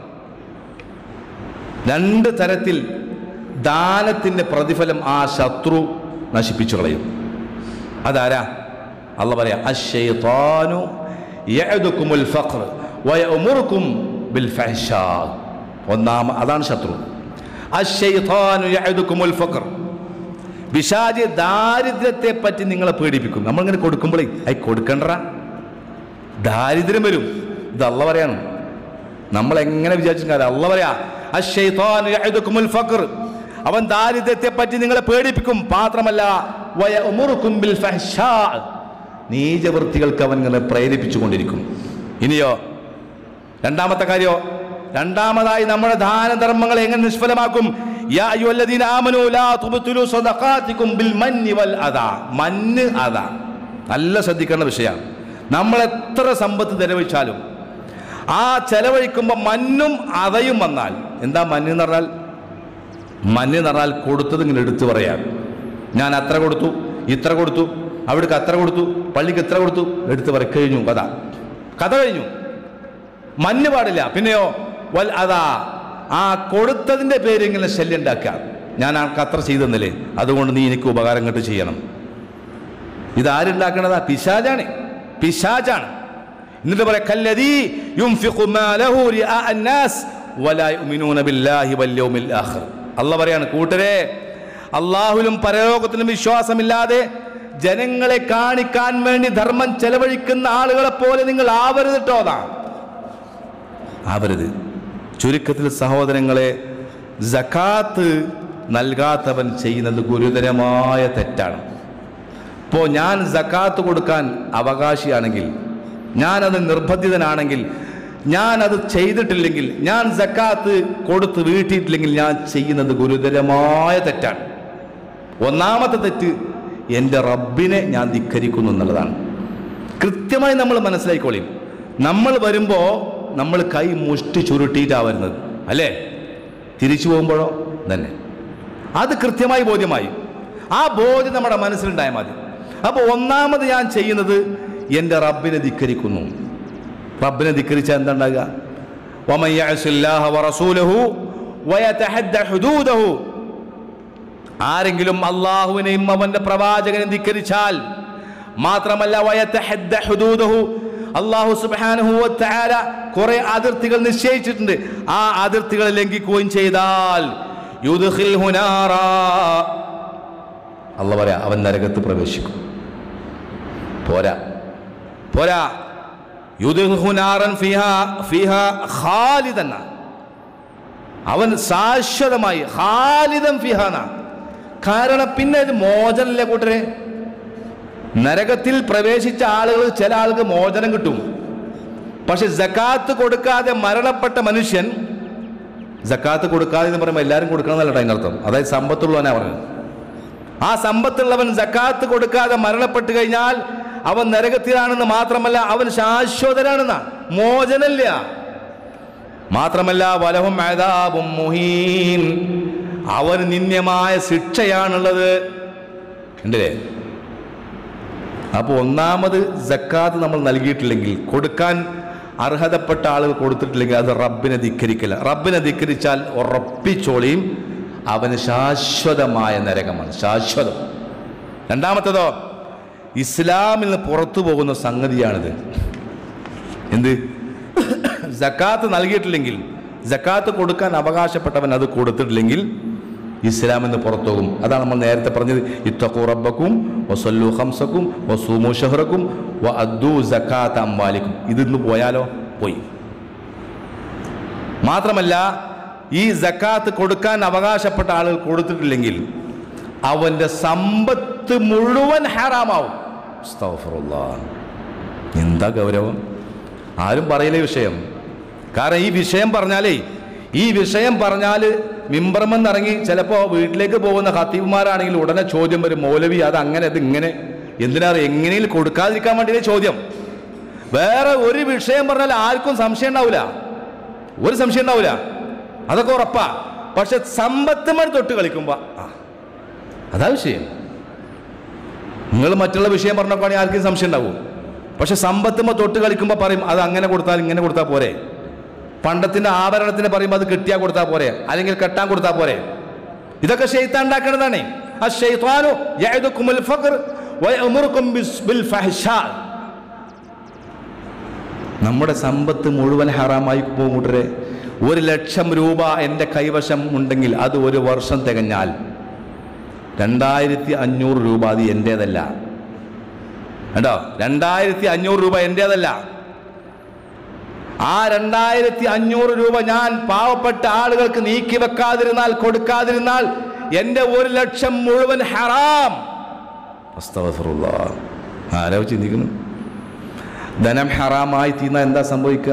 രണ്ട് തരത്തിൽ ദാനത്തിൻ്റെ പ്രതിഫലം ആ ശത്രു നശിപ്പിച്ചു കളയും അതാരാ അല്ല പറയാ അശ്ശൈത്താനു യഅദുക്കുമുൽ ഫഖർ വയഅമുറുക്കും ബിൽ ഫഹ്ശാ ഒന്നാമ അതാണ് ശത്രു അശ്ശൈത്താനു യഅദുക്കുമുൽ ഫഖർ പിശാച് ദാരിദ്ര്യത്തെ പറ്റി നിങ്ങളെ പേടിപ്പിക്കും നമ്മളിങ്ങനെ കൊടുക്കുമ്പോഴേ ഐ കൊടുക്കണ്ട ദാരിദ്ര്യം വരും ഇത് അല്ല പറയാണ് നമ്മൾ എങ്ങനെ വിചാരിച്ചില്ല അല്ല പറയാ അശ്ശൈത്താനു യഅദുക്കുമുൽ ഫഖർ അവൻ ദാരിദ്ര്യത്തെ പറ്റി നിങ്ങളെ പേടിപ്പിക്കും മാത്രമല്ല വയഅമുറുക്കും ബിൽ ഫഹ്ശാ നീചവൃത്തികൾക്ക് അവൻ ഇങ്ങനെ പ്രേരിപ്പിച്ചുകൊണ്ടിരിക്കും ഇനിയോ രണ്ടാമത്തെ കാര്യോ രണ്ടാമതായി നമ്മുടെ ദാനധർമ്മങ്ങളെ എങ്ങനെ നിഷ്ഫലമാക്കും യാ അയ്യുഹല്ലദീന ആമനൂ ലാ തുബ്തിലു സദഖാതികും ബിൽ മന്നി വൽ അദാ മന്ന് അദാ നല്ല ശ്രദ്ധിക്കേണ്ട വിഷയമാണ് നമ്മൾ എത്ര സമ്പത്ത് ചെലവഴിച്ചാലും ആ ചെലവഴിക്കുമ്പോൾ മന്നും അതയും വന്നാൽ എന്താ മഞ്ഞ് എന്ന് പറഞ്ഞാൽ മഞ്ഞ് എന്ന് പറഞ്ഞാൽ കൊടുത്തത് ഇങ്ങനെ എടുത്തു പറയാം ഞാൻ അത്ര കൊടുത്തു ഇത്ര കൊടുത്തു അവിടേക്ക് അത്ര കൊടുത്തു പള്ളിക്ക് ഇത്ര കൊടുത്തു എടുത്തു പറ കഴിഞ്ഞു കഥ കഥ കഴിഞ്ഞു മഞ്ഞ് പാടില്ല പിന്നെയോ വൽ അതാ ആ കൊടുത്തതിൻ്റെ പേര് ഇങ്ങനെ ശല്യം ഉണ്ടാക്കുക ഞാൻ ആൾക്ക് അത്ര ചെയ്തെന്നില്ലേ അതുകൊണ്ട് നീ എനിക്ക് ഉപകാരം കണ്ട് ചെയ്യണം ഇതാരുണ്ടാക്കണതാ പിശാജാണ് പിശാജാണ് എന്നിട്ട് പറയാം കല്ലദീ യുംഫിഖു മാലഹു റിആ അന്നാസ് വലാ യുമിനൂന ബില്ലാഹി വൽ യൗമിൽ ആഖിർ അല്ല പറയാണ് കൂട്ടരെ അള്ളാഹുലും പരലോകത്തിലും വിശ്വാസമില്ലാതെ ജനങ്ങളെ കാണിക്കാൻ വേണ്ടി ധർമ്മം ചെലവഴിക്കുന്ന ആളുകളെ പോലെ നിങ്ങൾ ആവരുത് കേട്ടോതാ ആവരുത് ചുരുക്കത്തിൽ സഹോദരങ്ങളെ ജക്കാത്ത് നൽകാത്തവൻ ചെയ്യുന്നത് ഗുരുതരമായ തെറ്റാണ് ഇപ്പോൾ ഞാൻ ജക്കാത്ത് കൊടുക്കാൻ അവകാശിയാണെങ്കിൽ ഞാനത് നിർബന്ധിതനാണെങ്കിൽ ഞാനത് ചെയ്തിട്ടില്ലെങ്കിൽ ഞാൻ ജക്കാത്ത് കൊടുത്ത് വീട്ടിയിട്ടില്ലെങ്കിൽ ഞാൻ ചെയ്യുന്നത് ഗുരുതരമായ തെറ്റാണ് ഒന്നാമത്തെ തെറ്റ് എൻ്റെ റബ്ബിനെ ഞാൻ ധിക്കരിക്കുന്നു എന്നുള്ളതാണ് കൃത്യമായി നമ്മൾ മനസ്സിലാക്കിക്കോളിയും നമ്മൾ വരുമ്പോൾ നമ്മൾ കൈ മുഷ്ടി ചുരുട്ടിയിട്ടാണ് വരുന്നത് അല്ലേ തിരിച്ചു പോകുമ്പോഴോ തന്നെ അത് കൃത്യമായി ബോധ്യമായി ആ ബോധ്യം നമ്മുടെ മനസ്സിലുണ്ടായാൽ മതി അപ്പോൾ ഒന്നാമത് ഞാൻ ചെയ്യുന്നത് എൻ്റെ റബ്ബിനെ ധിക്കരിക്കുന്നു റബ്ബിനെ ധിക്കരിച്ചാൽ എന്താ ഉണ്ടാകുക ومن يعص الله ورسوله ويتحدى حدوده ആരെങ്കിലും അള്ളാഹുവിനെയും അവന്റെ പ്രവാചകനെ ധിക്കരിച്ചാൽ മാത്രമല്ല വയത്തഹദ്ദ ഹുദൂദഹു അള്ളാഹു സുബ്ഹാനഹു വ തആല കുറെ അതിർത്തികൾ നിശ്ചയിച്ചിട്ടുണ്ട് ആ അതിർത്തികൾ ലംഘിക്കുകയും ചെയ്താൽ യുദ്ഖിൽഹു നാറാ അല്ല പറയാ അവൻ നരകത്ത് പ്രവേശിക്കും പോരാ പോരാ യുദ്ഖിൽഹു നാറൻ ഫിഹാ ഫിഹാ ഖാലിദൻ അവൻ ശാശ്വതമായി ഖാലിദൻ ഫിഹാന കാരണം പിന്നെ ഇത് മോചനല്ലേ കൂട്ടരെ നരകത്തിൽ പ്രവേശിച്ച ആളുകൾ ചില ആൾക്ക് മോചനം കിട്ടും പക്ഷെ ജക്കാത്ത് കൊടുക്കാതെ മരണപ്പെട്ട മനുഷ്യൻ ജക്കാത്ത് കൊടുക്കാതെ എന്ന് പറയുമ്പോൾ എല്ലാവരും കൊടുക്കണം എന്നല്ല അതിൻ്റെ അർത്ഥം അതായത് സമ്പത്തുള്ളവനാ പറഞ്ഞത് ആ സമ്പത്തുള്ളവൻ ജക്കാത്ത് കൊടുക്കാതെ മരണപ്പെട്ട് കഴിഞ്ഞാൽ അവൻ നരകത്തിലാണെന്ന് മാത്രമല്ല അവൻ ശാശ്വതനാണെന്ന മോചനമില്ല മാത്രമല്ല വലഹും അദാബും മുഹീൻ അവന് നിന്ദ്യമായ ശിക്ഷയാണുള്ളത് ഉണ്ടല്ലേ അപ്പോൾ ഒന്നാമത് ജക്കാത്ത് നമ്മൾ നൽകിയിട്ടില്ലെങ്കിൽ കൊടുക്കാൻ അർഹതപ്പെട്ട ആളുകൾ കൊടുത്തിട്ടില്ലെങ്കിൽ അത് റബ്ബിനെ ധിക്കരിക്കില്ല റബ്ബിനെ ധിക്കരിച്ചാൽ ഉറപ്പിച്ചോളിയും അവന് ശാശ്വതമായ നരകമാണ് ശാശ്വതം രണ്ടാമത്തതോ ഇസ്ലാമിൽ നിന്ന് പുറത്തു പോകുന്ന സംഗതിയാണിത് എന്ത് ജക്കാത്ത് നൽകിയിട്ടില്ലെങ്കിൽ ജക്കാത്ത് കൊടുക്കാൻ അവകാശപ്പെട്ടവൻ അത് കൊടുത്തിട്ടില്ലെങ്കിൽ ഇസ്ലാം എന്ന് പുറത്തുപോകും അതാണ് നമ്മൾ നേരത്തെ പറഞ്ഞത് ഇത്തഖു റബ്ബക്കും വസല്ലു ഹംസക്കും വസൂമു ഷഹറക്കും വ അദ്ദു ജക്കാത്ത് അംവാലിക്കും ഇതിന്ന് പോയാലോ പോയി മാത്രമല്ല ഈ ജക്കാത്ത് കൊടുക്കാൻ അവകാശപ്പെട്ട ആളുകൾ കൊടുത്തിട്ടില്ലെങ്കിൽ അവന്റെ സമ്പത്ത് മുഴുവൻ ഹറാമാവും അസ്തഗ്ഫിറുല്ലാഹ്. എന്താ ഗൗരവം ആരും പറയില്ല ഈ വിഷയം കാരണം ഈ വിഷയം പറഞ്ഞാലേ ഈ വിഷയം പറഞ്ഞാൽ മിമ്പർമെന്ന് ഇറങ്ങി ചിലപ്പോൾ വീട്ടിലേക്ക് പോകുന്ന ഹത്തീബുമാരാണെങ്കിൽ ഉടനെ ചോദ്യം വരും മൗലവി അത് അങ്ങനെ അത് ഇങ്ങനെ എന്തിനാ എങ്ങനെയും കൊടുക്കാതിരിക്കാൻ വേണ്ടിയ ചോദ്യം വേറെ ഒരു വിഷയം പറഞ്ഞാൽ ആർക്കും സംശയം ഉണ്ടാവില്ല ഒരു സംശയം ഉണ്ടാവില്ല അതൊക്കെ ഉറപ്പാ പക്ഷെ സമ്പത്തുമായി തൊട്ട് കളിക്കുമ്പോ ആ അതാ വിഷയം നിങ്ങൾ മറ്റുള്ള വിഷയം പറഞ്ഞപ്പോൾ ആർക്കും സംശയം ഉണ്ടാവും പക്ഷെ സമ്പത്തുമ്പോൾ തൊട്ട് കളിക്കുമ്പോൾ പറയും അത് അങ്ങനെ കൊടുത്താൽ ഇങ്ങനെ കൊടുത്താൽ പോരെ പണ്ടത്തിന്റെ ആഭരണത്തിന് പറയുമ്പോൾ അത് കെട്ടിയാൽ കൊടുത്താൽ പോരെ അല്ലെങ്കിൽ കെട്ടാൻ കൊടുത്താൽ പോരെ ഇതൊക്കെ ഷെയ്ത്താൻ ഉണ്ടാക്കേണ്ടതാണ് ആ ഷെയ്ത്താനു യഅദുക്കുമുൽ ഫഖർ വയഅമുറുക്കും ബിസ്- ബിൽ ഫഹ്ശാ നമ്മുടെ സമ്പത്ത് മുഴുവൻ ഹറാമായി പോകും കൂട്ടരെ ഒരു ലക്ഷം രൂപ എൻ്റെ കൈവശം ഉണ്ടെങ്കിൽ അത് ഒരു വർഷം തികഞ്ഞാൽ രണ്ടായിരത്തി അഞ്ഞൂറ് രൂപ അത് എൻ്റേതല്ല കേട്ടോ രണ്ടായിരത്തി അഞ്ഞൂറ് രൂപ എൻ്റേതല്ല ആ രണ്ടായിരത്തി അഞ്ഞൂറ് രൂപ ഞാൻ പാവപ്പെട്ട ആളുകൾക്ക് നീക്കി വെക്കാതിരുന്നാൽ കൊടുക്കാതിരുന്നാൽ എൻ്റെ ഒരു ലക്ഷം മുഴുവൻ ഹറാം അസ്തഗ്ഫിറുല്ലാഹ്. ആരോ ചിന്തിക്കുന്നു ധനം ഹറാമായി തീർന്ന എന്താ സംഭവിക്കുക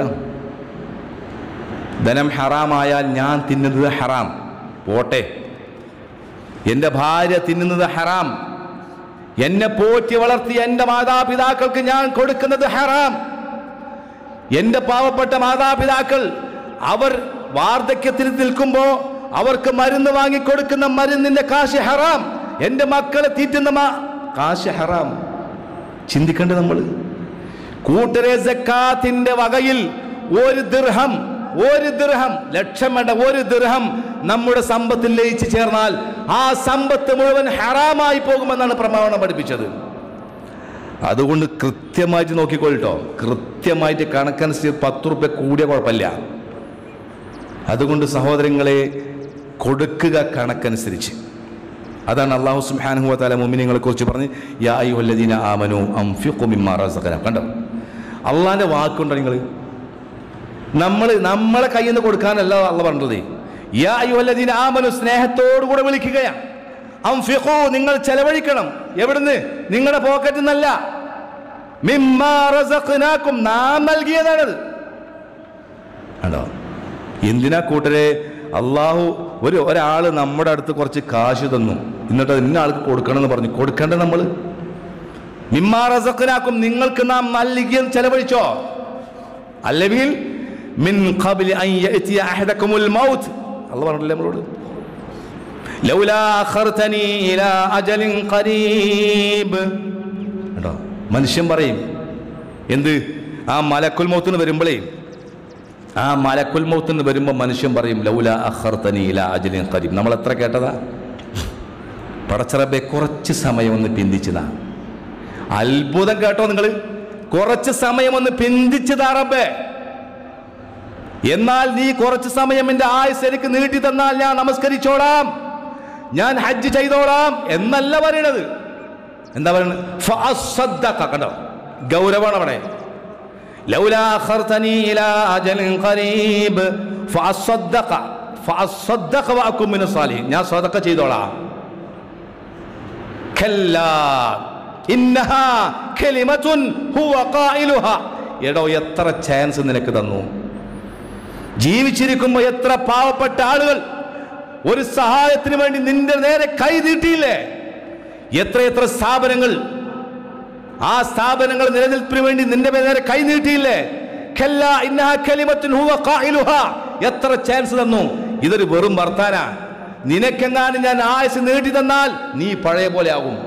ധനം ഹറാമായാൽ ഞാൻ തിന്നുന്നത് ഹറാം പോട്ടെ എൻ്റെ ഭാര്യ തിന്നുന്നത് ഹറാം എന്നെ പോറ്റി വളർത്തിയ എൻ്റെ മാതാപിതാക്കൾക്ക് ഞാൻ കൊടുക്കുന്നത് ഹറാം എൻ്റെ പാവപ്പെട്ട മാതാപിതാക്കൾ അവർ വാർദ്ധക്യത്തിൽ നിൽക്കുമ്പോൾ അവർക്ക് മരുന്ന് വാങ്ങിക്കൊടുക്കുന്ന മരുന്നിന്റെ കാശ് ഹറാം എൻ്റെ മക്കളെ തീറ്റുന്ന മാ- കാശ് ഹറാം ചിന്തിക്കണ്ടേ നമ്മൾ കൂട്ടരെ സക്കാത്തിന്റെ വകയിൽ ഒരു ദിർഹം ഒരു ദിർഹം ലക്ഷം വേണ്ട ഒരു ദിർഹം നമ്മുടെ സമ്പത്തിൽ ലയിച്ചു ചേർന്നാൽ ആ സമ്പത്ത് മുഴുവൻ ഹറാമായി പോകുമെന്നാണ് പ്രമാണം പഠിപ്പിച്ചത് അതുകൊണ്ട് കൃത്യമായിട്ട് നോക്കിക്കൊള്ളട്ടോ കൃത്യമായിട്ട് കണക്കനുസരിച്ച് പത്ത് റുപ്യ കൂടിയ കുഴപ്പമില്ല അതുകൊണ്ട് സഹോദരങ്ങളെ കൊടുക്കുക കണക്കനുസരിച്ച് അതാണ് അള്ളാഹു സുബ്ഹാനഹു വതആല മുഅ്മിനീങ്ങളെ കുറിച്ച് പറഞ്ഞ് യാ അയ്യുഹല്ലദീന ആമനു അൻഫിഖു മിമ്മാ റസഖനാ കണ്ടോ അള്ളാഹിന്റെ വാക്കുണ്ടോ നിങ്ങൾ നമ്മൾ നമ്മളെ കയ്യിൽ നിന്ന് കൊടുക്കാനല്ല അള്ള പറഞ്ഞത് യാ അയ്യുഹല്ലദീന ആമനു സ്നേഹത്തോടു കൂടെ വിളിക്കുകയാണ് അൻഫിഖു നിങ്ങൾ ചെലവഴിക്കണം എവിടുന്ന് നിങ്ങളുടെ പോക്കറ്റിൽ നിന്നല്ല മിമ്മാ റസഖനാക്കും നാം നൽകിയതാണത് കണ്ടോ എന്തിനാ കൂട്ടരെ അള്ളാഹു ഒരു ഒരാൾ നമ്മുടെ അടുത്ത് കുറച്ച് കാശ് തന്നു എന്നിട്ട് അത് ഇന്ന ആൾക്ക് കൊടുക്കണം എന്ന് പറഞ്ഞു കൊടുക്കണ്ടേ നമ്മൾ മിമ്മാറസക്കനാക്കും നിങ്ങൾക്ക് നാം നൽകിയ ചെലവഴിച്ചോ അല്ലെങ്കിൽ മിൻ ഖബ്ലി അൻ യഅതിയ അഹദകുമുൽ മൗത്ത് അള്ളാഹ് പറഞ്ഞില്ലേ നമ്മളോട് ലൗലാ അഖർതനി ഇലാ അജലിൻ ഖരീബ് കേട്ടോ മനുഷ്യൻ പറയും എന്ത് ആ മലക്കുൽ മൗത്തിന് വരുമ്പോഴേ ആ മലക്കുൽ മൗത്തിന് വരുമ്പോൾ മനുഷ്യൻ പറയും ലൗല അഖർതനി ഇലാ അജലിൻ ഖരീബ് നമ്മൾ എത്ര കേട്ടതാ പടച്ചറബെ കുറച്ച് സമയം ഒന്ന് പിന്തിച്ചതാ അത്ഭുതം കേട്ടോ നിങ്ങൾ കുറച്ച് സമയം ഒന്ന് പിന്തിച്ചതാ റബ്ബേ എന്നാൽ നീ കുറച്ച് സമയം എൻ്റെ ആയുസ് എനിക്ക് നീട്ടി തന്നാൽ ഞാൻ നമസ്കരിച്ചോളാം ഞാൻ ഹജ്ജ് ചെയ്തോളാം എന്നല്ല പറയണത് എന്താ പറയുന്നത് ഫഅസ്സദ്ദഖ. കണ്ടോ ഗൗരവമാണ് അവിടെ ലൗലാ അഖർതനി ഇലാ അജലിൻ ഖരീബ് ഫഅസ്സദ്ദഖ. ഫഅസ്സദ്ദഖ വഅകും മിനസ് സാലിഹീൻ. ഞാൻ സ്വതക്ക ചെയ്തോളാം കല്ലാ ഇന്നഹാ കലിമത്തുൻ ഹുവ ഖായിലുഹാ. എടോ എത്ര ചാൻസ് നിനക്ക് തന്നു ജീവിച്ചിരിക്കുമ്പോൾ എത്ര പാവപ്പെട്ട ആളുകൾ ഒരു സഹായത്തിന് വേണ്ടി നിന്റെ നേരെ കൈ നീട്ടിയില്ലേ എത്ര എത്ര സ്ഥാപനങ്ങൾ ആ സ്ഥാപനങ്ങൾ നിലനിൽപ്പിന് വേണ്ടി നിന്റെ നേരെ കൈ നീട്ടിയില്ലേ കല്ലാ ഇന്നഹാ കലിമത്തുൻ ഹുവ ഖായിലുഹാ. എത്ര ചാൻസ് തന്നു ഇതൊരു വെറും വർത്താന നിനക്കെങ്ങാനും ഞാൻ ആയുസ് നീട്ടി തന്നാൽ നീ പഴയ പോലെ ആകും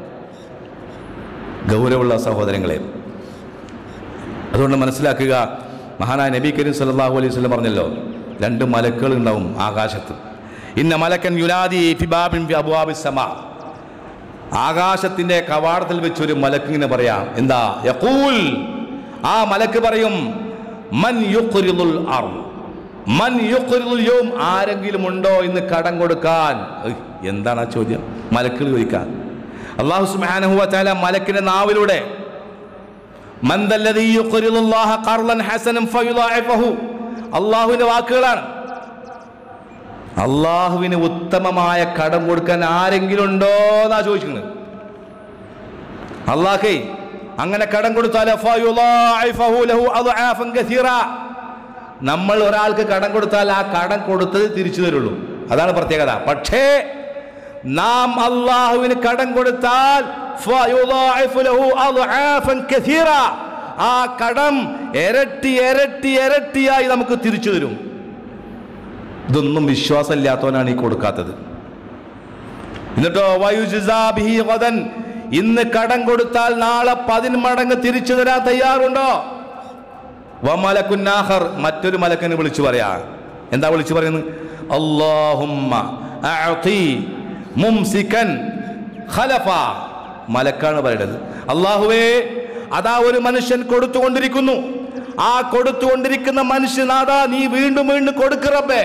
ഗൗരവമുള്ള സഹോദരങ്ങളെ അതുകൊണ്ട് മനസ്സിലാക്കുക മഹാനായ നബി കരീം സല്ലല്ലാഹു അലൈഹി വസല്ലം പറഞ്ഞല്ലോ രണ്ട് മലക്കുകൾ ഉണ്ടാവും ആകാശത്ത് ഇന്ന മലക്കൻ യുനാദി ഫി ബാബിൻ ഫി അബ്വാബിസ് സമാ ആകാശത്തിന്റെ കവാടത്തിൽ വെച്ച് ഒരു മലക്കിങ്ങനെ പറയാം എന്താ യഖൂൽ ആ മലക്ക് പറയും മൻ യുഖ്രിദുൽ അർദ് മൻ യുഖ്രിദുൽ യൗം ആരെങ്കിലും ഉണ്ടോ ഇന്ന് കടം കൊടുക്കാൻ ഏയ്, എന്താണ് ആ ചോദ്യം മലക്കുകൾ ചോദിക്കാൻ അള്ളാഹു സുബ്ഹാനഹു വ തആല മലക്കിന്റെ നാവിലൂടെ മൻ ദല്ലദീ യുഖ്രിദുല്ലാഹ ഖർളൻ ഹസനൻ ഫയുളാഇഫഹു അള്ളാഹുവിന്റെ വാക്കുകളാണ് അള്ളാഹുവിന് ഉത്തമമായ കടം കൊടുക്കാൻ ആരെങ്കിലും ഉണ്ടോ എന്നാ ചോദിക്കുന്നത് അള്ളാഹേ അങ്ങനെ കടം കൊടുത്താൽ ഫയുളാഇഫഹു ലഹു അദ്ആഫൻ കസീറ. നമ്മൾ ഒരാൾക്ക് കടം കൊടുത്താൽ ആ കടം കൊടുത്തത് തിരിച്ചു തരുള്ളൂ അതാണ് പ്രത്യേകത പക്ഷേ നാം അള്ളാഹുവിന് കടം കൊടുത്താൽ ഫയുളാഇഫു ലഹു അദ്ആഫൻ കസീറ. ആ കടം ഇരട്ടി ഇരട്ടി ഇരട്ടിയായി നമുക്ക് തിരിച്ചു തരും ഇതൊന്നും വിശ്വാസമില്ലാത്തവനാണ് ഈ കൊടുക്കാത്തത് എന്നിട്ടോ വയുജുസാ ബിഹി ഗദൻ ഇന്ന് കടം കൊടുത്താൽ നാളെ പതിന് മടങ്ങ് തിരിച്ചു തരാൻ തയ്യാറുണ്ടോ വമലക്കുന്നാഹർ മറ്റൊരു മലക്കന് വിളിച്ചു പറയാ എന്താ വിളിച്ചു പറയുന്നത് അല്ലാഹുമ്മ അഅതി മുംസിക്കൻ ഖലഫ മലക്കാണ് പറയുന്നത് അള്ളാഹുവേ അതാ ഒരു മനുഷ്യൻ കൊടുത്തുകൊണ്ടിരിക്കുന്നു ആ കൊടുത്തുകൊണ്ടിരിക്കുന്ന മനുഷ്യനാഥാ നീ വീണ്ടും വീണ്ടും കൊടുക്കറബേ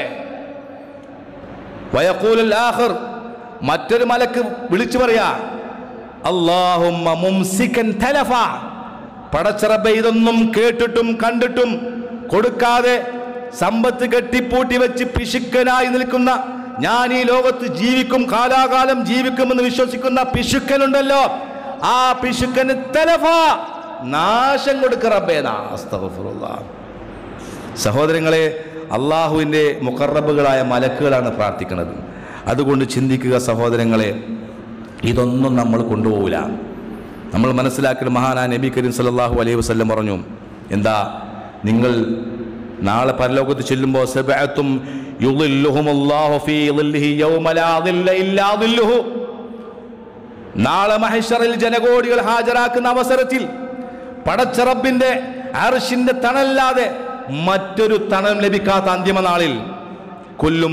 വയക്കൂലുൽ ആഖിർ മറ്റൊരു മലക്ക് വിളിച്ചു പറയാ അല്ലാഹുമ്മ മുംസിക്കൻ തലഫ പടച്ചറബെ ഇതൊന്നും കേട്ടിട്ടും കണ്ടിട്ടും കൊടുക്കാതെ സമ്പത്ത് കെട്ടിപ്പൂട്ടി വെച്ച് പിശുക്കനായി നിൽക്കുന്ന ഞാൻ ഈ ലോകത്ത് ജീവിക്കും കാലാകാലം ജീവിക്കുമെന്ന് വിശ്വസിക്കുന്ന പിശുക്കനുണ്ടല്ലോ ആ പിശുക്കന് തലഫ നാശം കൊടുക്കറബേനാ അസ്തഗ്ഫിറുല്ലാഹ് സഹോദരങ്ങളെ അള്ളാഹുവിൻ്റെ മുക്കറബുകളായ മലക്കുകളാണ് പ്രാർത്ഥിക്കുന്നത് അതുകൊണ്ട് ചിന്തിക്കുക സഹോദരങ്ങളെ ഇതൊന്നും നമ്മൾ കൊണ്ടുപോകില്ല നമ്മൾ മനസ്സിലാക്കിയ മഹാനായ നബി കരീം സല്ലല്ലാഹു അലൈഹി വസല്ലം പറഞ്ഞു എന്താ നിങ്ങൾ നാളെ പരലോകത്ത് ചെല്ലുമ്പോൾ സബഅത്തും യുളില്ലുഹുമുല്ലാഹു ഫീ ളില്ലിഹി യൗമ ലാ ളില്ല ഇല്ലാ ളില്ലുഹു നാളെ മഹശറിൽ ജനകോടികൾ ഹാജരാക്കുന്ന അവസരത്തിൽ പടച്ചറബിന്റെ അർഷിന്റെ തണല്ലാതെ മറ്റൊരു തണൽ ലഭിക്കാത്ത അന്തിമ നാളിൽ കുല്ലും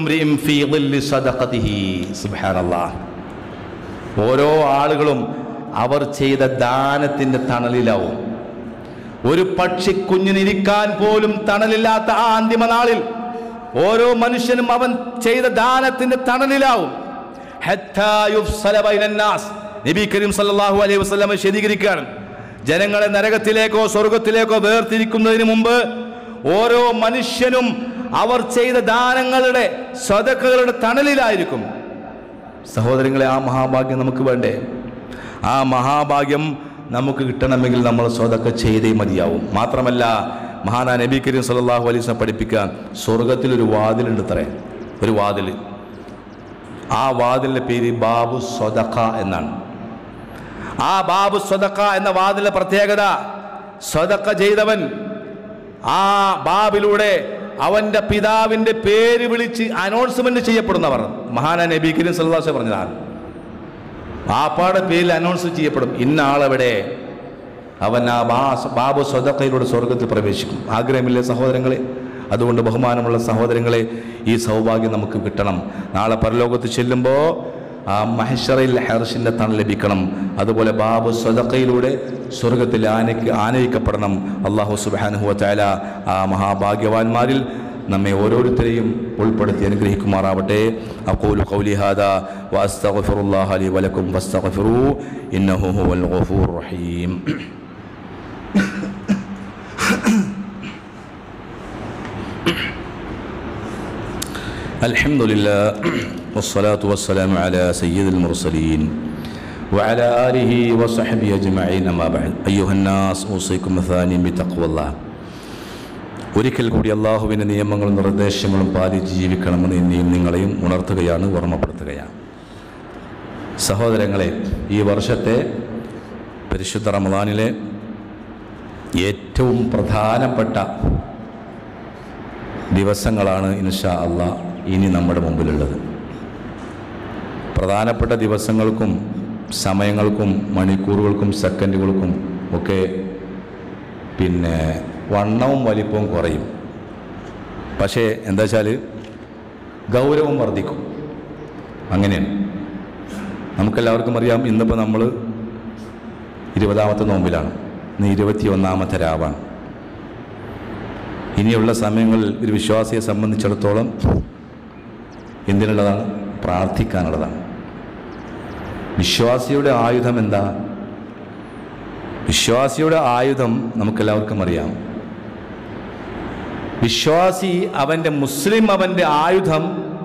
ഓരോ ആളുകളും അവർ ചെയ്ത ദാനത്തിന്റെ തണലിലാവും ഒരു പക്ഷി കുഞ്ഞിനിരിക്കാൻ പോലും തണലില്ലാത്ത ആ അന്തിമ നാളിൽ ഓരോ മനുഷ്യനും അവൻ ചെയ്ത ദാനത്തിന്റെ തണലിലാവും ഹത്താ യുഫ്സല ബൈനന്നാസ്. നബി കരീം സല്ലല്ലാഹു അലൈഹി വസല്ലം ശരീകരിക്കുകയാണ് ജനങ്ങളെ നരകത്തിലേക്കോ സ്വർഗത്തിലേക്കോ വേർതിരിക്കുന്നതിന് മുമ്പ് ഓരോ മനുഷ്യനും അവർ ചെയ്ത ദാനങ്ങളുടെ സ്വതക്കകളുടെ തണലിലായിരിക്കും സഹോദരങ്ങളെ ആ മഹാഭാഗ്യം നമുക്ക് വേണ്ടേ ആ മഹാഭാഗ്യം നമുക്ക് കിട്ടണമെങ്കിൽ നമ്മൾ സ്വതക്ക ചെയ്തേ മതിയാവും മാത്രമല്ല മഹാനാ നബി കരീം സല്ലല്ലാഹു അലൈഹി വസല്ലം പഠിപ്പിക്കാൻ സ്വർഗത്തിൽ ഒരു വാതിലുണ്ട് അത്രേ ഒരു വാതിൽ ആ വാതിലിൻ്റെ പേര് ബാബു സ്വതക്ക എന്നാണ് ആ ബാബു സ്വതക്ക എന്ന വാതിലിന്റെ പ്രത്യേകത സ്വതക്ക ചെയ്തവൻ ആ ബാബിലൂടെ അവന്റെ പിതാവിന്റെ പേര് വിളിച്ച് അനൗൺസ്മെന്റ് ചെയ്യപ്പെടുന്നവർ മഹാന നബി കരീം സല്ലാസ് പറഞ്ഞതാണ് ആപ്പാടെ പേരിൽ അനൗൺസ് ചെയ്യപ്പെടും ഇന്ന ആളെവിടെ അവൻ ആ ബാ- ബാബു സ്വതക്കയിലൂടെ സ്വർഗത്തിൽ പ്രവേശിക്കും ആഗ്രഹമില്ലേ സഹോദരങ്ങളെ അതുകൊണ്ട് ബഹുമാനമുള്ള സഹോദരങ്ങളെ ഈ സൗഭാഗ്യം നമുക്ക് കിട്ടണം നാളെ പരലോകത്ത് ചെല്ലുമ്പോൾ ആ മഹഷറയിൽ ഹെർഷിൻ്റെ തണൽ ലഭിക്കണം അതുപോലെ ബാബു സ്വതക്കയിലൂടെ സ്വർഗത്തിൽ ആനയ്ക്ക് ആനയിക്കപ്പെടണം അള്ളാഹു സുബാനുഹുവ ചാല ആ മഹാഭാഗ്യവാന്മാരിൽ നമ്മെ ഓരോരുത്തരെയും ഉൾപ്പെടുത്തി അനുഗ്രഹിക്കുമാറാവട്ടെ അഖൂലു ഖൗലി ഹാദാ വഅസ്തഗ്ഫിറുല്ലാഹ ലി വലക്കും ഫസ്തഗ്ഫിറൂ ഇന്നഹു ഹുവൽ ഗഫൂർ റഹീം الحمد لله والصلاة والسلام على سيد المرسلين وعلى آله وصحبه أجمعين أما بعد أيها الناس أوصيكم ثاني بتقوى الله ഒരിക്കൽ കൂടി അള്ളാഹുവിൻ്റെ നിയമങ്ങളും നിർദ്ദേശങ്ങളും പാലിച്ച് ജീവിക്കണമെന്ന് എന്നെയും നിങ്ങളെയും ഉണർത്തുകയാണ് ഓർമ്മപ്പെടുത്തുകയാണ് സഹോദരങ്ങളെ ഈ വർഷത്തെ പരിശുദ്ധ റമദാനിലെ ഏറ്റവും പ്രധാനപ്പെട്ട ദിവസങ്ങളാണ് ഇൻഷാ അള്ളാ ഇനി നമ്മുടെ മുമ്പിലുള്ളത് പ്രധാനപ്പെട്ട ദിവസങ്ങൾക്കും സമയങ്ങൾക്കും മണിക്കൂറുകൾക്കും സെക്കൻഡുകൾക്കും ഒക്കെ പിന്നെ വണ്ണവും വലിപ്പവും കുറയും പക്ഷേ എന്താ വെച്ചാൽ ഗൗരവം വർദ്ധിക്കും അങ്ങനെയാണ് നമുക്കെല്ലാവർക്കും അറിയാം ഇന്നിപ്പോൾ നമ്മൾ ഇരുപതാമത്തെ നോമ്പിലാണ് ഇന്ന് ഇരുപത്തി ഒന്നാമത്തെ രാവാണ് ഇനിയുള്ള സമയങ്ങളിൽ ഒരു വിശ്വാസിയെ സംബന്ധിച്ചിടത്തോളം എന്തിനുള്ളതാണ് പ്രാർത്ഥിക്കാനുള്ളതാണ് വിശ്വാസിയുടെ ആയുധം എന്താ വിശ്വാസിയുടെ ആയുധം നമുക്കെല്ലാവർക്കും അറിയാം വിശ്വാസി അവൻ്റെ മുസ്ലിം അവൻ്റെ ആയുധം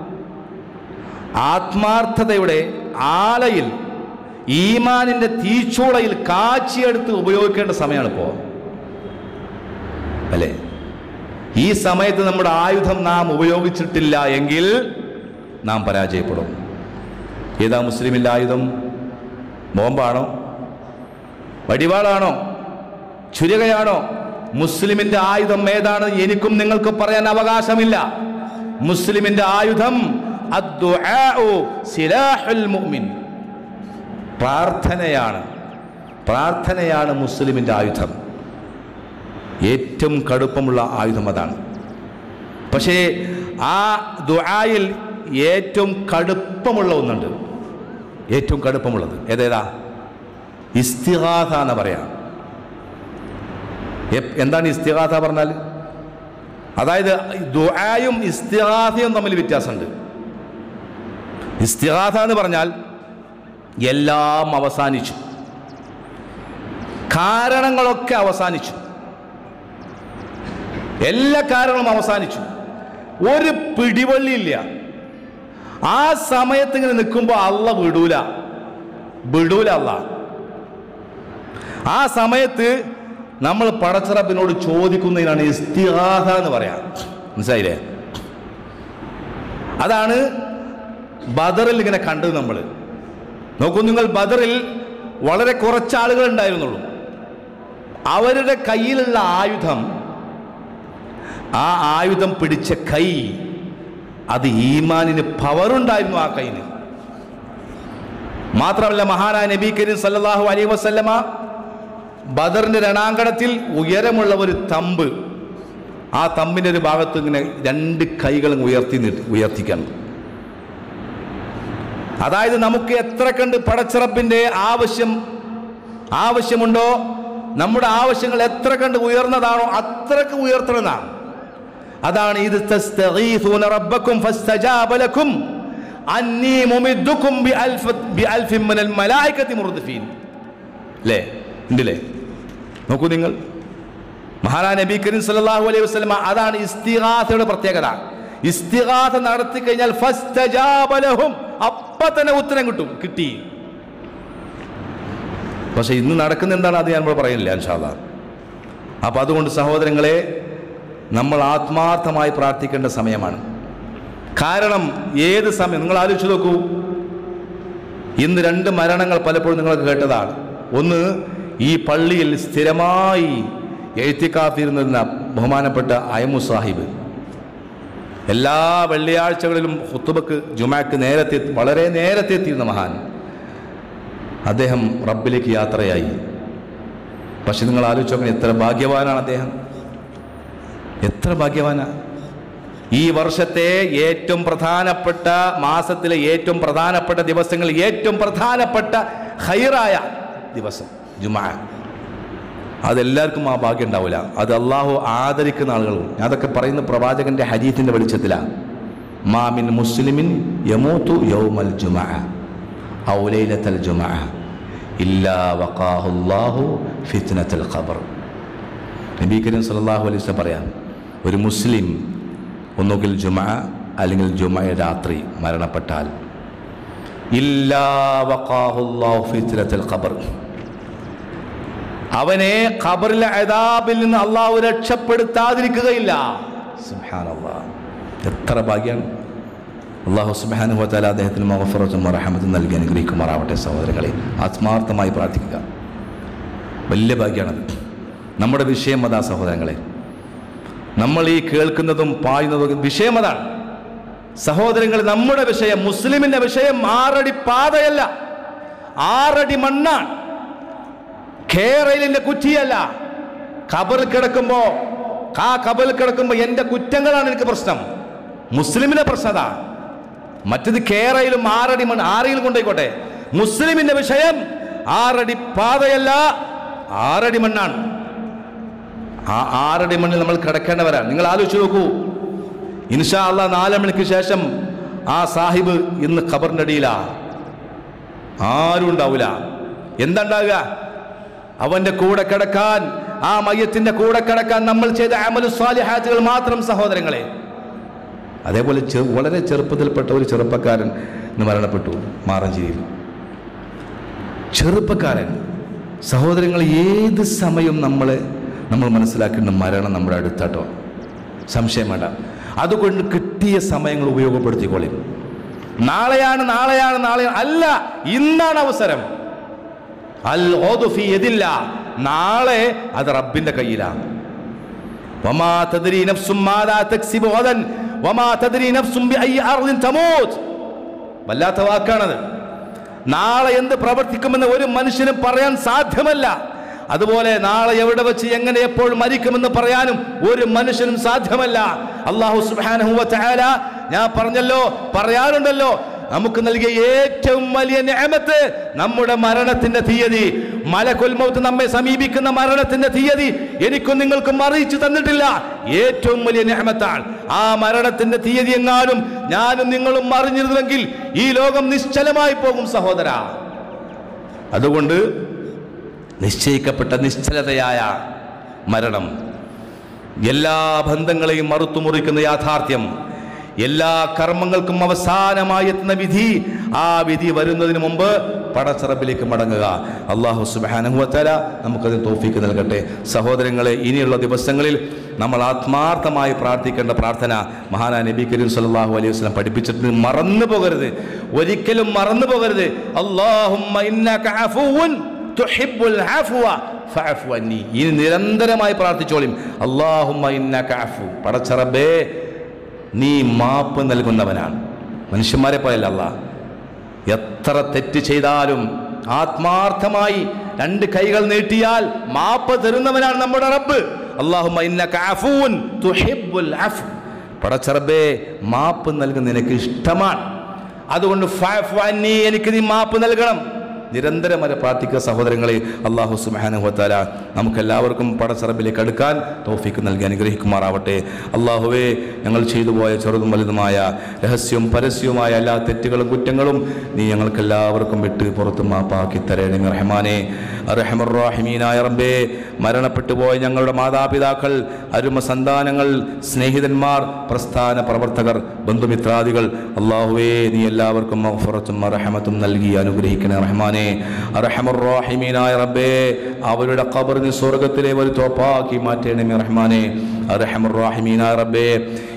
ആത്മാർത്ഥതയുടെ ആലയിൽ ഈമാനിൻ്റെ തീച്ചൂളയിൽ കാച്ചിയെടുത്ത് ഉപയോഗിക്കേണ്ട സമയമാണ് ഇപ്പോൾ അല്ലേ ഈ സമയത്ത് നമ്മുടെ ആയുധം നാം ഉപയോഗിച്ചിട്ടില്ല എങ്കിൽ നാം പരാജയപ്പെടും ഏതാ മുസ്ലിമിൻ്റെ ആയുധം ബോംബാണോ വടിവാളാണോ ചുരുകയാണോ മുസ്ലിമിന്റെ ആയുധം ഏതാണ് എനിക്കും നിങ്ങൾക്ക് പറയാൻ അവകാശമില്ല മുസ്ലിമിന്റെ ആയുധം അദ്ദുആഉ സിലാഹുൽ മുഅ്മിൻ പ്രാർത്ഥനയാണ് പ്രാർത്ഥനയാണ് മുസ്ലിമിന്റെ ആയുധം ഏറ്റവും കടുപ്പമുള്ള ആയുധം അതാണ് പക്ഷേ ആ ദുആയിൽ ഏറ്റവും കടുപ്പമുള്ള ഒന്നുണ്ട് ഏറ്റവും കടുപ്പമുള്ളത് ഏതേതാ ഇസ്തിഹാസ എന്ന് പറയാം എപ്- എന്താണ് ഇസ്തിഹാസ പറഞ്ഞാൽ അതായത് ദുആയും ഇസ്തിഹാസയും തമ്മിൽ വ്യത്യാസമുണ്ട് ഇസ്തിഹാസ എന്ന് പറഞ്ഞാൽ എല്ലാം അവസാനിച്ചു കാരണങ്ങളൊക്കെ അവസാനിച്ചു എല്ലാ കാരണവും അവസാനിച്ചു ഒരു പിടിവള്ളിയില്ല ആ സമയത്ത് ഇങ്ങനെ നിൽക്കുമ്പോൾ അല്ല വിടൂല വിടൂല അല്ല ആ സമയത്ത് നമ്മൾ പടച്ചിറപ്പിനോട് ചോദിക്കുന്നതിനാണ് ഇസ്തിഹാസ എന്ന് പറയാം മനസ്സിലായില്ലേ അതാണ് ബദറിൽ ഇങ്ങനെ കണ്ടത് നമ്മൾ നോക്കൂ നിങ്ങൾ ബദറിൽ വളരെ കുറച്ച് ആളുകൾ ഉണ്ടായിരുന്നുള്ളൂ അവരുടെ കയ്യിലുള്ള ആയുധം ആ ആയുധം പിടിച്ച കൈ അത് ഈമാനിന് പവറുണ്ടായിരുന്നു ആ കൈന് മാത്രമല്ല മഹാനായ നബി കരീം സല്ലല്ലാഹു അലൈഹി വസല്ലമ ബദറിന്റെ രണാങ്കണത്തിൽ ഉയരമുള്ള ഒരു തമ്പ് ആ തമ്പിന്റെ ഒരു ഭാഗത്ത് ഇങ്ങനെ രണ്ട് കൈകളും ഉയർത്തി നിർ- ഉയർത്തിക്കണം അതായത് നമുക്ക് എത്ര കണ്ട് പടച്ചിറപ്പിന്റെ ആവശ്യം ആവശ്യമുണ്ടോ നമ്മുടെ ആവശ്യങ്ങൾ എത്ര കണ്ട് ഉയർന്നതാണോ അത്രക്ക് ഉയർത്തണമെന്നാണ് അതാണ് ഇത് തസ്തഗീഥൂന റബ്ബക്കും ഫസ്തജാബ ലക്കും അന്നീ മുമിദ്ദുക്കും ബിഅൽഫ ബിഅൽഫിൻ മിനൽ മലായികത്തി മുർദിഫീൻ അല്ലേ ഉണ്ടല്ലേ നോക്കൂ നിങ്ങൾ മഹാനാ നബി കരീം സല്ലല്ലാഹു അലൈഹി വസല്ലമ അതാണ് ഇസ്തിഗാസയുടെ പ്രത്യേകത ഇസ്തിഗാസ നടത്തി കഴിഞ്ഞാൽ ഫസ്തജാബ ലഹും അപ്പൊ തന്നെ ഉത്തരം കിട്ടും കിട്ടി പക്ഷെ ഇന്ന് നടക്കുന്ന എന്താണ് അത് ഞാൻ ഇവിടെ പറയുന്നില്ല ഇൻഷാല്ലാ അപ്പൊ അതുകൊണ്ട് സഹോദരങ്ങളെ നമ്മൾ ആത്മാർത്ഥമായി പ്രാർത്ഥിക്കേണ്ട സമയമാണ് കാരണം ഏത് സമയം നിങ്ങൾ ആലോചിച്ച് നോക്കൂ ഇന്ന് രണ്ട് മരണങ്ങൾ പലപ്പോഴും നിങ്ങൾക്ക് കേട്ടതാണ് ഒന്ന് ഈ പള്ളിയിൽ സ്ഥിരമായി എഴുത്തിക്കാത്തിരുന്ന ബഹുമാനപ്പെട്ട അയമു സാഹിബ് എല്ലാ വെള്ളിയാഴ്ചകളിലും ഹുത്തുബക്ക് ജുമാക്ക് നേരത്തെ വളരെ നേരത്തെ എത്തിയിരുന്ന മഹാൻ അദ്ദേഹം റബ്ബിലേക്ക് യാത്രയായി പക്ഷെ നിങ്ങൾ ആലോചിച്ച് നോക്കണം എത്ര ഭാഗ്യവാനാണ് അദ്ദേഹം എത്ര ഭാഗ്യവാനാ ഈ വർഷത്തെ ഏറ്റവും പ്രധാനപ്പെട്ട മാസത്തിലെ ഏറ്റവും പ്രധാനപ്പെട്ട ദിവസങ്ങൾ ഏറ്റവും പ്രധാനപ്പെട്ട ഹൈറായ ദിവസം ജുമാ അതെല്ലാവർക്കും ആ ഭാഗ്യം ഉണ്ടാവില്ല അത് അള്ളാഹു ആദരിക്കുന്ന ആളുകളും അതൊക്കെ പറയുന്ന പ്രവാചകന്റെ ഹരീത്തിന്റെ വെളിച്ചത്തിലാണ് മാമിൻ മുസ്ലിമിൻ യമൂത്തു യൗമൽ ജുമാ ഔലൈലത്തൽ ജുമാ ഇല്ലാ വഖാഹുല്ലാഹു ഫിത്നത്തുൽ ഖബർ നബി കരീം സല്ലല്ലാഹു അലൈഹി വസല്ലം പറയാം ഒരു മുസ്ലിം ഒന്നുകിൽ ജുമാ അല്ലെങ്കിൽ ജുമാ രാത്രി മരണപ്പെട്ടാൽ ഇല്ലാ വഖാഹുല്ലാഹു ഫിത്നത്തുൽ ഖബർ അവനെ ഖബറിലെ അതാബിൽ നിന്ന് അള്ളാഹു രക്ഷപ്പെടുത്താതിരിക്കുകയില്ല സുബ്ഹാനല്ലാഹ് എത്ര ഭാഗ്യമാണ് അള്ളാഹു സുബ്ഹാനഹു വതആല അദ്ദേഹത്തിന് മഗ്ഫിറത്തും റഹമത്തും നൽകി അനുഗ്രഹിക്കുമാറാവട്ടെ സഹോദരങ്ങളെ ആത്മാർത്ഥമായി പ്രാർത്ഥിക്കുക വലിയ ഭാഗ്യമാണത് നമ്മുടെ വിഷയം അതാ സഹോദരങ്ങളെ നമ്മൾ ഈ കേൾക്കുന്നതും പായുന്നതും വിഷയം അതാണ് സഹോദരങ്ങൾ നമ്മുടെ വിഷയം മുസ്ലിമിന്റെ വിഷയം ആറടി പാതയല്ല ആറടി മണ്ണാണ് കേരളിന്റെ കുറ്റിയല്ല കബറിൽ കിടക്കുമ്പോ ആ കബറിൽ കിടക്കുമ്പോ എന്റെ കുറ്റങ്ങളാണ് എനിക്ക് പ്രശ്നം മുസ്ലിമിന്റെ പ്രശ്നത മറ്റത് കേരയിലും ആറടി മണ്ണ് ആരെങ്കിലും കൊണ്ടേക്കോട്ടെ മുസ്ലിമിന്റെ വിഷയം ആറടി പാതയല്ല ആറടി മണ്ണാണ് ആ ആറടി മണ്ണിൽ നമ്മൾ കിടക്കേണ്ടവരാണ് നിങ്ങൾ ആലോചിച്ച് നോക്കൂ ഇൻഷാ അള്ളാ നാല് മണിക്ക് ശേഷം ആ സാഹിബ് ഇന്ന് ഖബറിന്റെ അടിയിലാ ആരും ഉണ്ടാവില്ല എന്താ ഉണ്ടാവുക അവന്റെ കൂടെ കിടക്കാൻ ആ മയ്യത്തിന്റെ കൂടെ കിടക്കാൻ നമ്മൾ ചെയ്ത അമലു സ്വാലിഹാത്തുകൾ മാത്രം സഹോദരങ്ങളെ അതേപോലെ ചെ- വളരെ ചെറുപ്പത്തിൽപ്പെട്ട ഒരു ചെറുപ്പക്കാരൻ ഇന്ന് മരണപ്പെട്ടു മാറഞ്ചേരിയിൽ ചെറുപ്പക്കാരൻ സഹോദരങ്ങൾ ഏത് സമയം നമ്മളെ നമ്മൾ മനസ്സിലാക്കേണ്ട മരണം നമ്മുടെ അടുത്താട്ടോ സംശയം വേണ്ട അതുകൊണ്ട് കിട്ടിയ സമയങ്ങൾ ഉപയോഗപ്പെടുത്തിക്കോളി നാളെയാണ് നാളെയാണ് നാളെ അല്ല ഇന്നാണ് അവസരം അൽ ഓദു ഫീ യദില്ല നാളെ അത് റബ്ബിന്റെ കയ്യിലാണ് വമാ തദ്രി നഫ്സും മാദാ തക്സിബു ഗദൻ വമാ തദ്രി നഫ്സും ബിഅയ്യി അർദിൻ തമൂത് വല്ലാത്ത വാക്കാണത് നാളെ എന്ത് പ്രവർത്തിക്കുമെന്ന് ഒരു മനുഷ്യനും പറയാൻ സാധ്യമല്ല അതുപോലെ നാളെ എവിടെ വെച്ച് എങ്ങനെ എപ്പോൾ മരിക്കുമെന്ന് പറയാനും ഒരു മനുഷ്യനും സാധ്യമല്ല അള്ളാഹു സുബ്ഹാനഹു വ തആല ഞാൻ പറഞ്ഞല്ലോ പറയാറുണ്ടല്ലോ നമുക്ക് നൽകിയ ഏറ്റവും വലിയ നിഅമത്ത് നമ്മുടെ മരണത്തിന്റെ തീയതി മലക്കുൽ മൗത്ത് നമ്മെ സമീപിക്കുന്ന മരണത്തിന്റെ തീയതി എനിക്കും നിങ്ങൾക്കും അറിയിച്ചു തന്നിട്ടില്ല ഏറ്റവും വലിയ നിഅമത്താണ് ആ മരണത്തിന്റെ തീയതി എങ്ങാനും ഞാനും നിങ്ങളും അറിഞ്ഞിരുന്നുവെങ്കിൽ ഈ ലോകം നിശ്ചലമായി പോകും സഹോദര അതുകൊണ്ട് നിശ്ചയിക്കപ്പെട്ട നിശ്ചലതയായ മരണം എല്ലാ ബന്ധങ്ങളെയും മറുത്തുമുറിക്കുന്ന യാഥാർത്ഥ്യം എല്ലാ കർമ്മങ്ങൾക്കും അവസാനമായി എത്തുന്ന വിധി ആ വിധി വരുന്നതിന് മുമ്പ് പടച്ചറബിലേക്ക് മടങ്ങുക അള്ളാഹു സുബാനുഭവത്തല നമുക്കതിന് തോഫിക്ക് നൽകട്ടെ സഹോദരങ്ങളെ ഇനിയുള്ള ദിവസങ്ങളിൽ നമ്മൾ ആത്മാർത്ഥമായി പ്രാർത്ഥിക്കേണ്ട പ്രാർത്ഥന മഹാനാ നബി കരീം സല്ലല്ലാഹു അലൈഹി വസല്ലം പഠിപ്പിച്ചിട്ട് മറന്നു പോകരുത് ഒരിക്കലും മറന്നു പോകരുത് അല്ലാഹുമ്മ ഇന്നക അഫുവുൻ തുഹിബ്ബുൽ അഫ്വ ഫഅഫു അന്നി ഇനി നിരന്തരമായി പ്രാർത്ഥിച്ചോളിം അല്ലാഹുമ്മ ഇന്നക അഫു പടച്ചറബേ നീ മാപ്പ് നൽകുന്നവനാണ് മനുഷ്യന്മാരെ പോയല്ല അല്ല എത്ര തെറ്റ് ചെയ്താലും ആത്മാർത്ഥമായി രണ്ട് കൈകൾ നീട്ടിയാൽ മാപ്പ് തരുന്നവനാണ് നമ്മുടെ റബ്ബ് അല്ലാഹുമ്മ ഇന്നക അഫൂൻ തുഹിബ്ബുൽ അഫ് പടച്ചറബേ മാപ്പ് നൽകുന്ന നിനക്ക് ഇഷ്ടമാണ് അതുകൊണ്ട് ഫഅഫു അന്നി എനിക്ക് നീ മാപ്പ് നൽകണം നിരന്തരം വരെ പ്രാർത്ഥിക്കുക സഹോദരങ്ങളെ അള്ളാഹു സുബാനുഹത്താല നമുക്ക് എല്ലാവർക്കും പടച്ചറബിലേക്ക് അടുക്കാൻ തോഫിക്ക് നൽകി അനുഗ്രഹിക്കുമാറാവട്ടെ അള്ളാഹുവേ ഞങ്ങൾ ചെയ്തു പോയ ചെറുതും വലുതുമായ രഹസ്യവും പരസ്യവുമായ എല്ലാ തെറ്റുകളും കുറ്റങ്ങളും നീ ഞങ്ങൾക്ക് എല്ലാവർക്കും വിട്ട് പുറത്ത് മാപ്പാക്കി തരണമേ റഹ്മാനെ റഹമറാഹിമീനായ റബ്ബേ മരണപ്പെട്ടു പോയ ഞങ്ങളുടെ മാതാപിതാക്കൾ അരുമ സന്താനങ്ങൾ സ്നേഹിതന്മാർ പ്രസ്ഥാന പ്രവർത്തകർ ബന്ധുമിത്രാദികൾ അള്ളാഹുവേ നീ എല്ലാവർക്കും മഗ്ഫിറത്തും റഹമത്തും നൽകി അനുഗ്രഹിക്കണേ റഹ്മാനെ റഹമറാഹിമീനായ റബ്ബേ അവരുടെ ഖബറിന് സ്വർഗത്തിലെ ഒരു തോപ്പാക്കി മാറ്റണമേ റഹ്മാനെ റഹമറാഹിമീനായ റബ്ബേ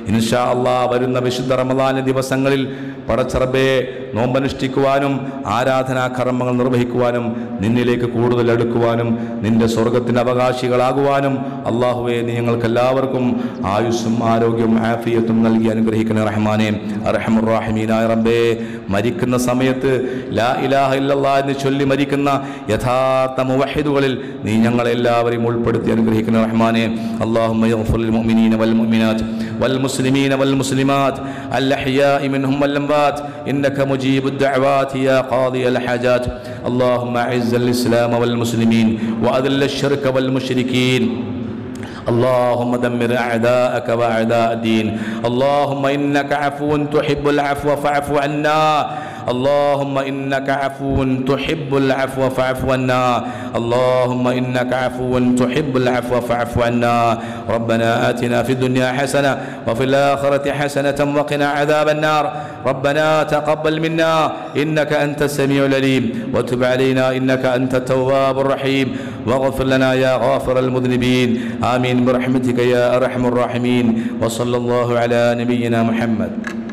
ഇൻഷാ അള്ളാ വരുന്ന വിശുദ്ധ റമദാന ദിവസങ്ങളിൽ പടച്ചറബെ നോമ്പനുഷ്ഠിക്കുവാനും ആരാധനാ കർമ്മങ്ങൾ നിർവഹിക്കുവാനും നിന്നിലേക്ക് കൂടുതൽ അടുക്കുവാനും നിന്റെ സ്വർഗത്തിന് അവകാശികളാകുവാനും അള്ളാഹുവെ നീ ഞങ്ങൾക്ക് എല്ലാവർക്കും ആയുസ്സും ആരോഗ്യവും ആഫിയത്തും നൽകി അനുഗ്രഹിക്കണേ റഹ്മാനെ റഹമുറാഹിമീനായ റബ്ബേ മരിക്കുന്ന സമയത്ത് ലാ ഇലാഹ ഇല്ലല്ലാ എന്ന് ചൊല്ലി മരിക്കുന്ന യഥാർത്ഥ മുവഹിദുകളിൽ നീ ഞങ്ങളെല്ലാവരെയും ഉൾപ്പെടുത്തി അനുഗ്രഹിക്കണേ റഹ്മാനെ അള്ളാഹുമ്മ യഗ്ഫിർ ലിൽ മുഅ്മിനീന വൽ മുഅ്മിനാത്ത് വൽ മുസ്ലിമീന വൽ മുസ്ലിമാത്ത് الأحياء منهم والأموات إنك مجيب الدعوات يا قاضي الحاجات اللهم أعز الإسلام والمسلمين وأذل الشرك والمشركين اللهم دمر أعداءك وأعداء الدين اللهم إنك عفو تحب العفو فاعف عنا اللهم إنك عفو تحب العفو فاعف عنا اللهم إنك عفو تحب العفو فاعف عنا ربنا آتنا في الدنيا حسنة وفي الآخرة حسنة وقنا عذاب النار ربنا تقبل منا إنك أنت السميع العليم وتب علينا إنك أنت التواب الرحيم واغفر لنا يا غافر المذنبين آمين برحمتك يا أرحم الراحمين وصلى الله على نبينا محمد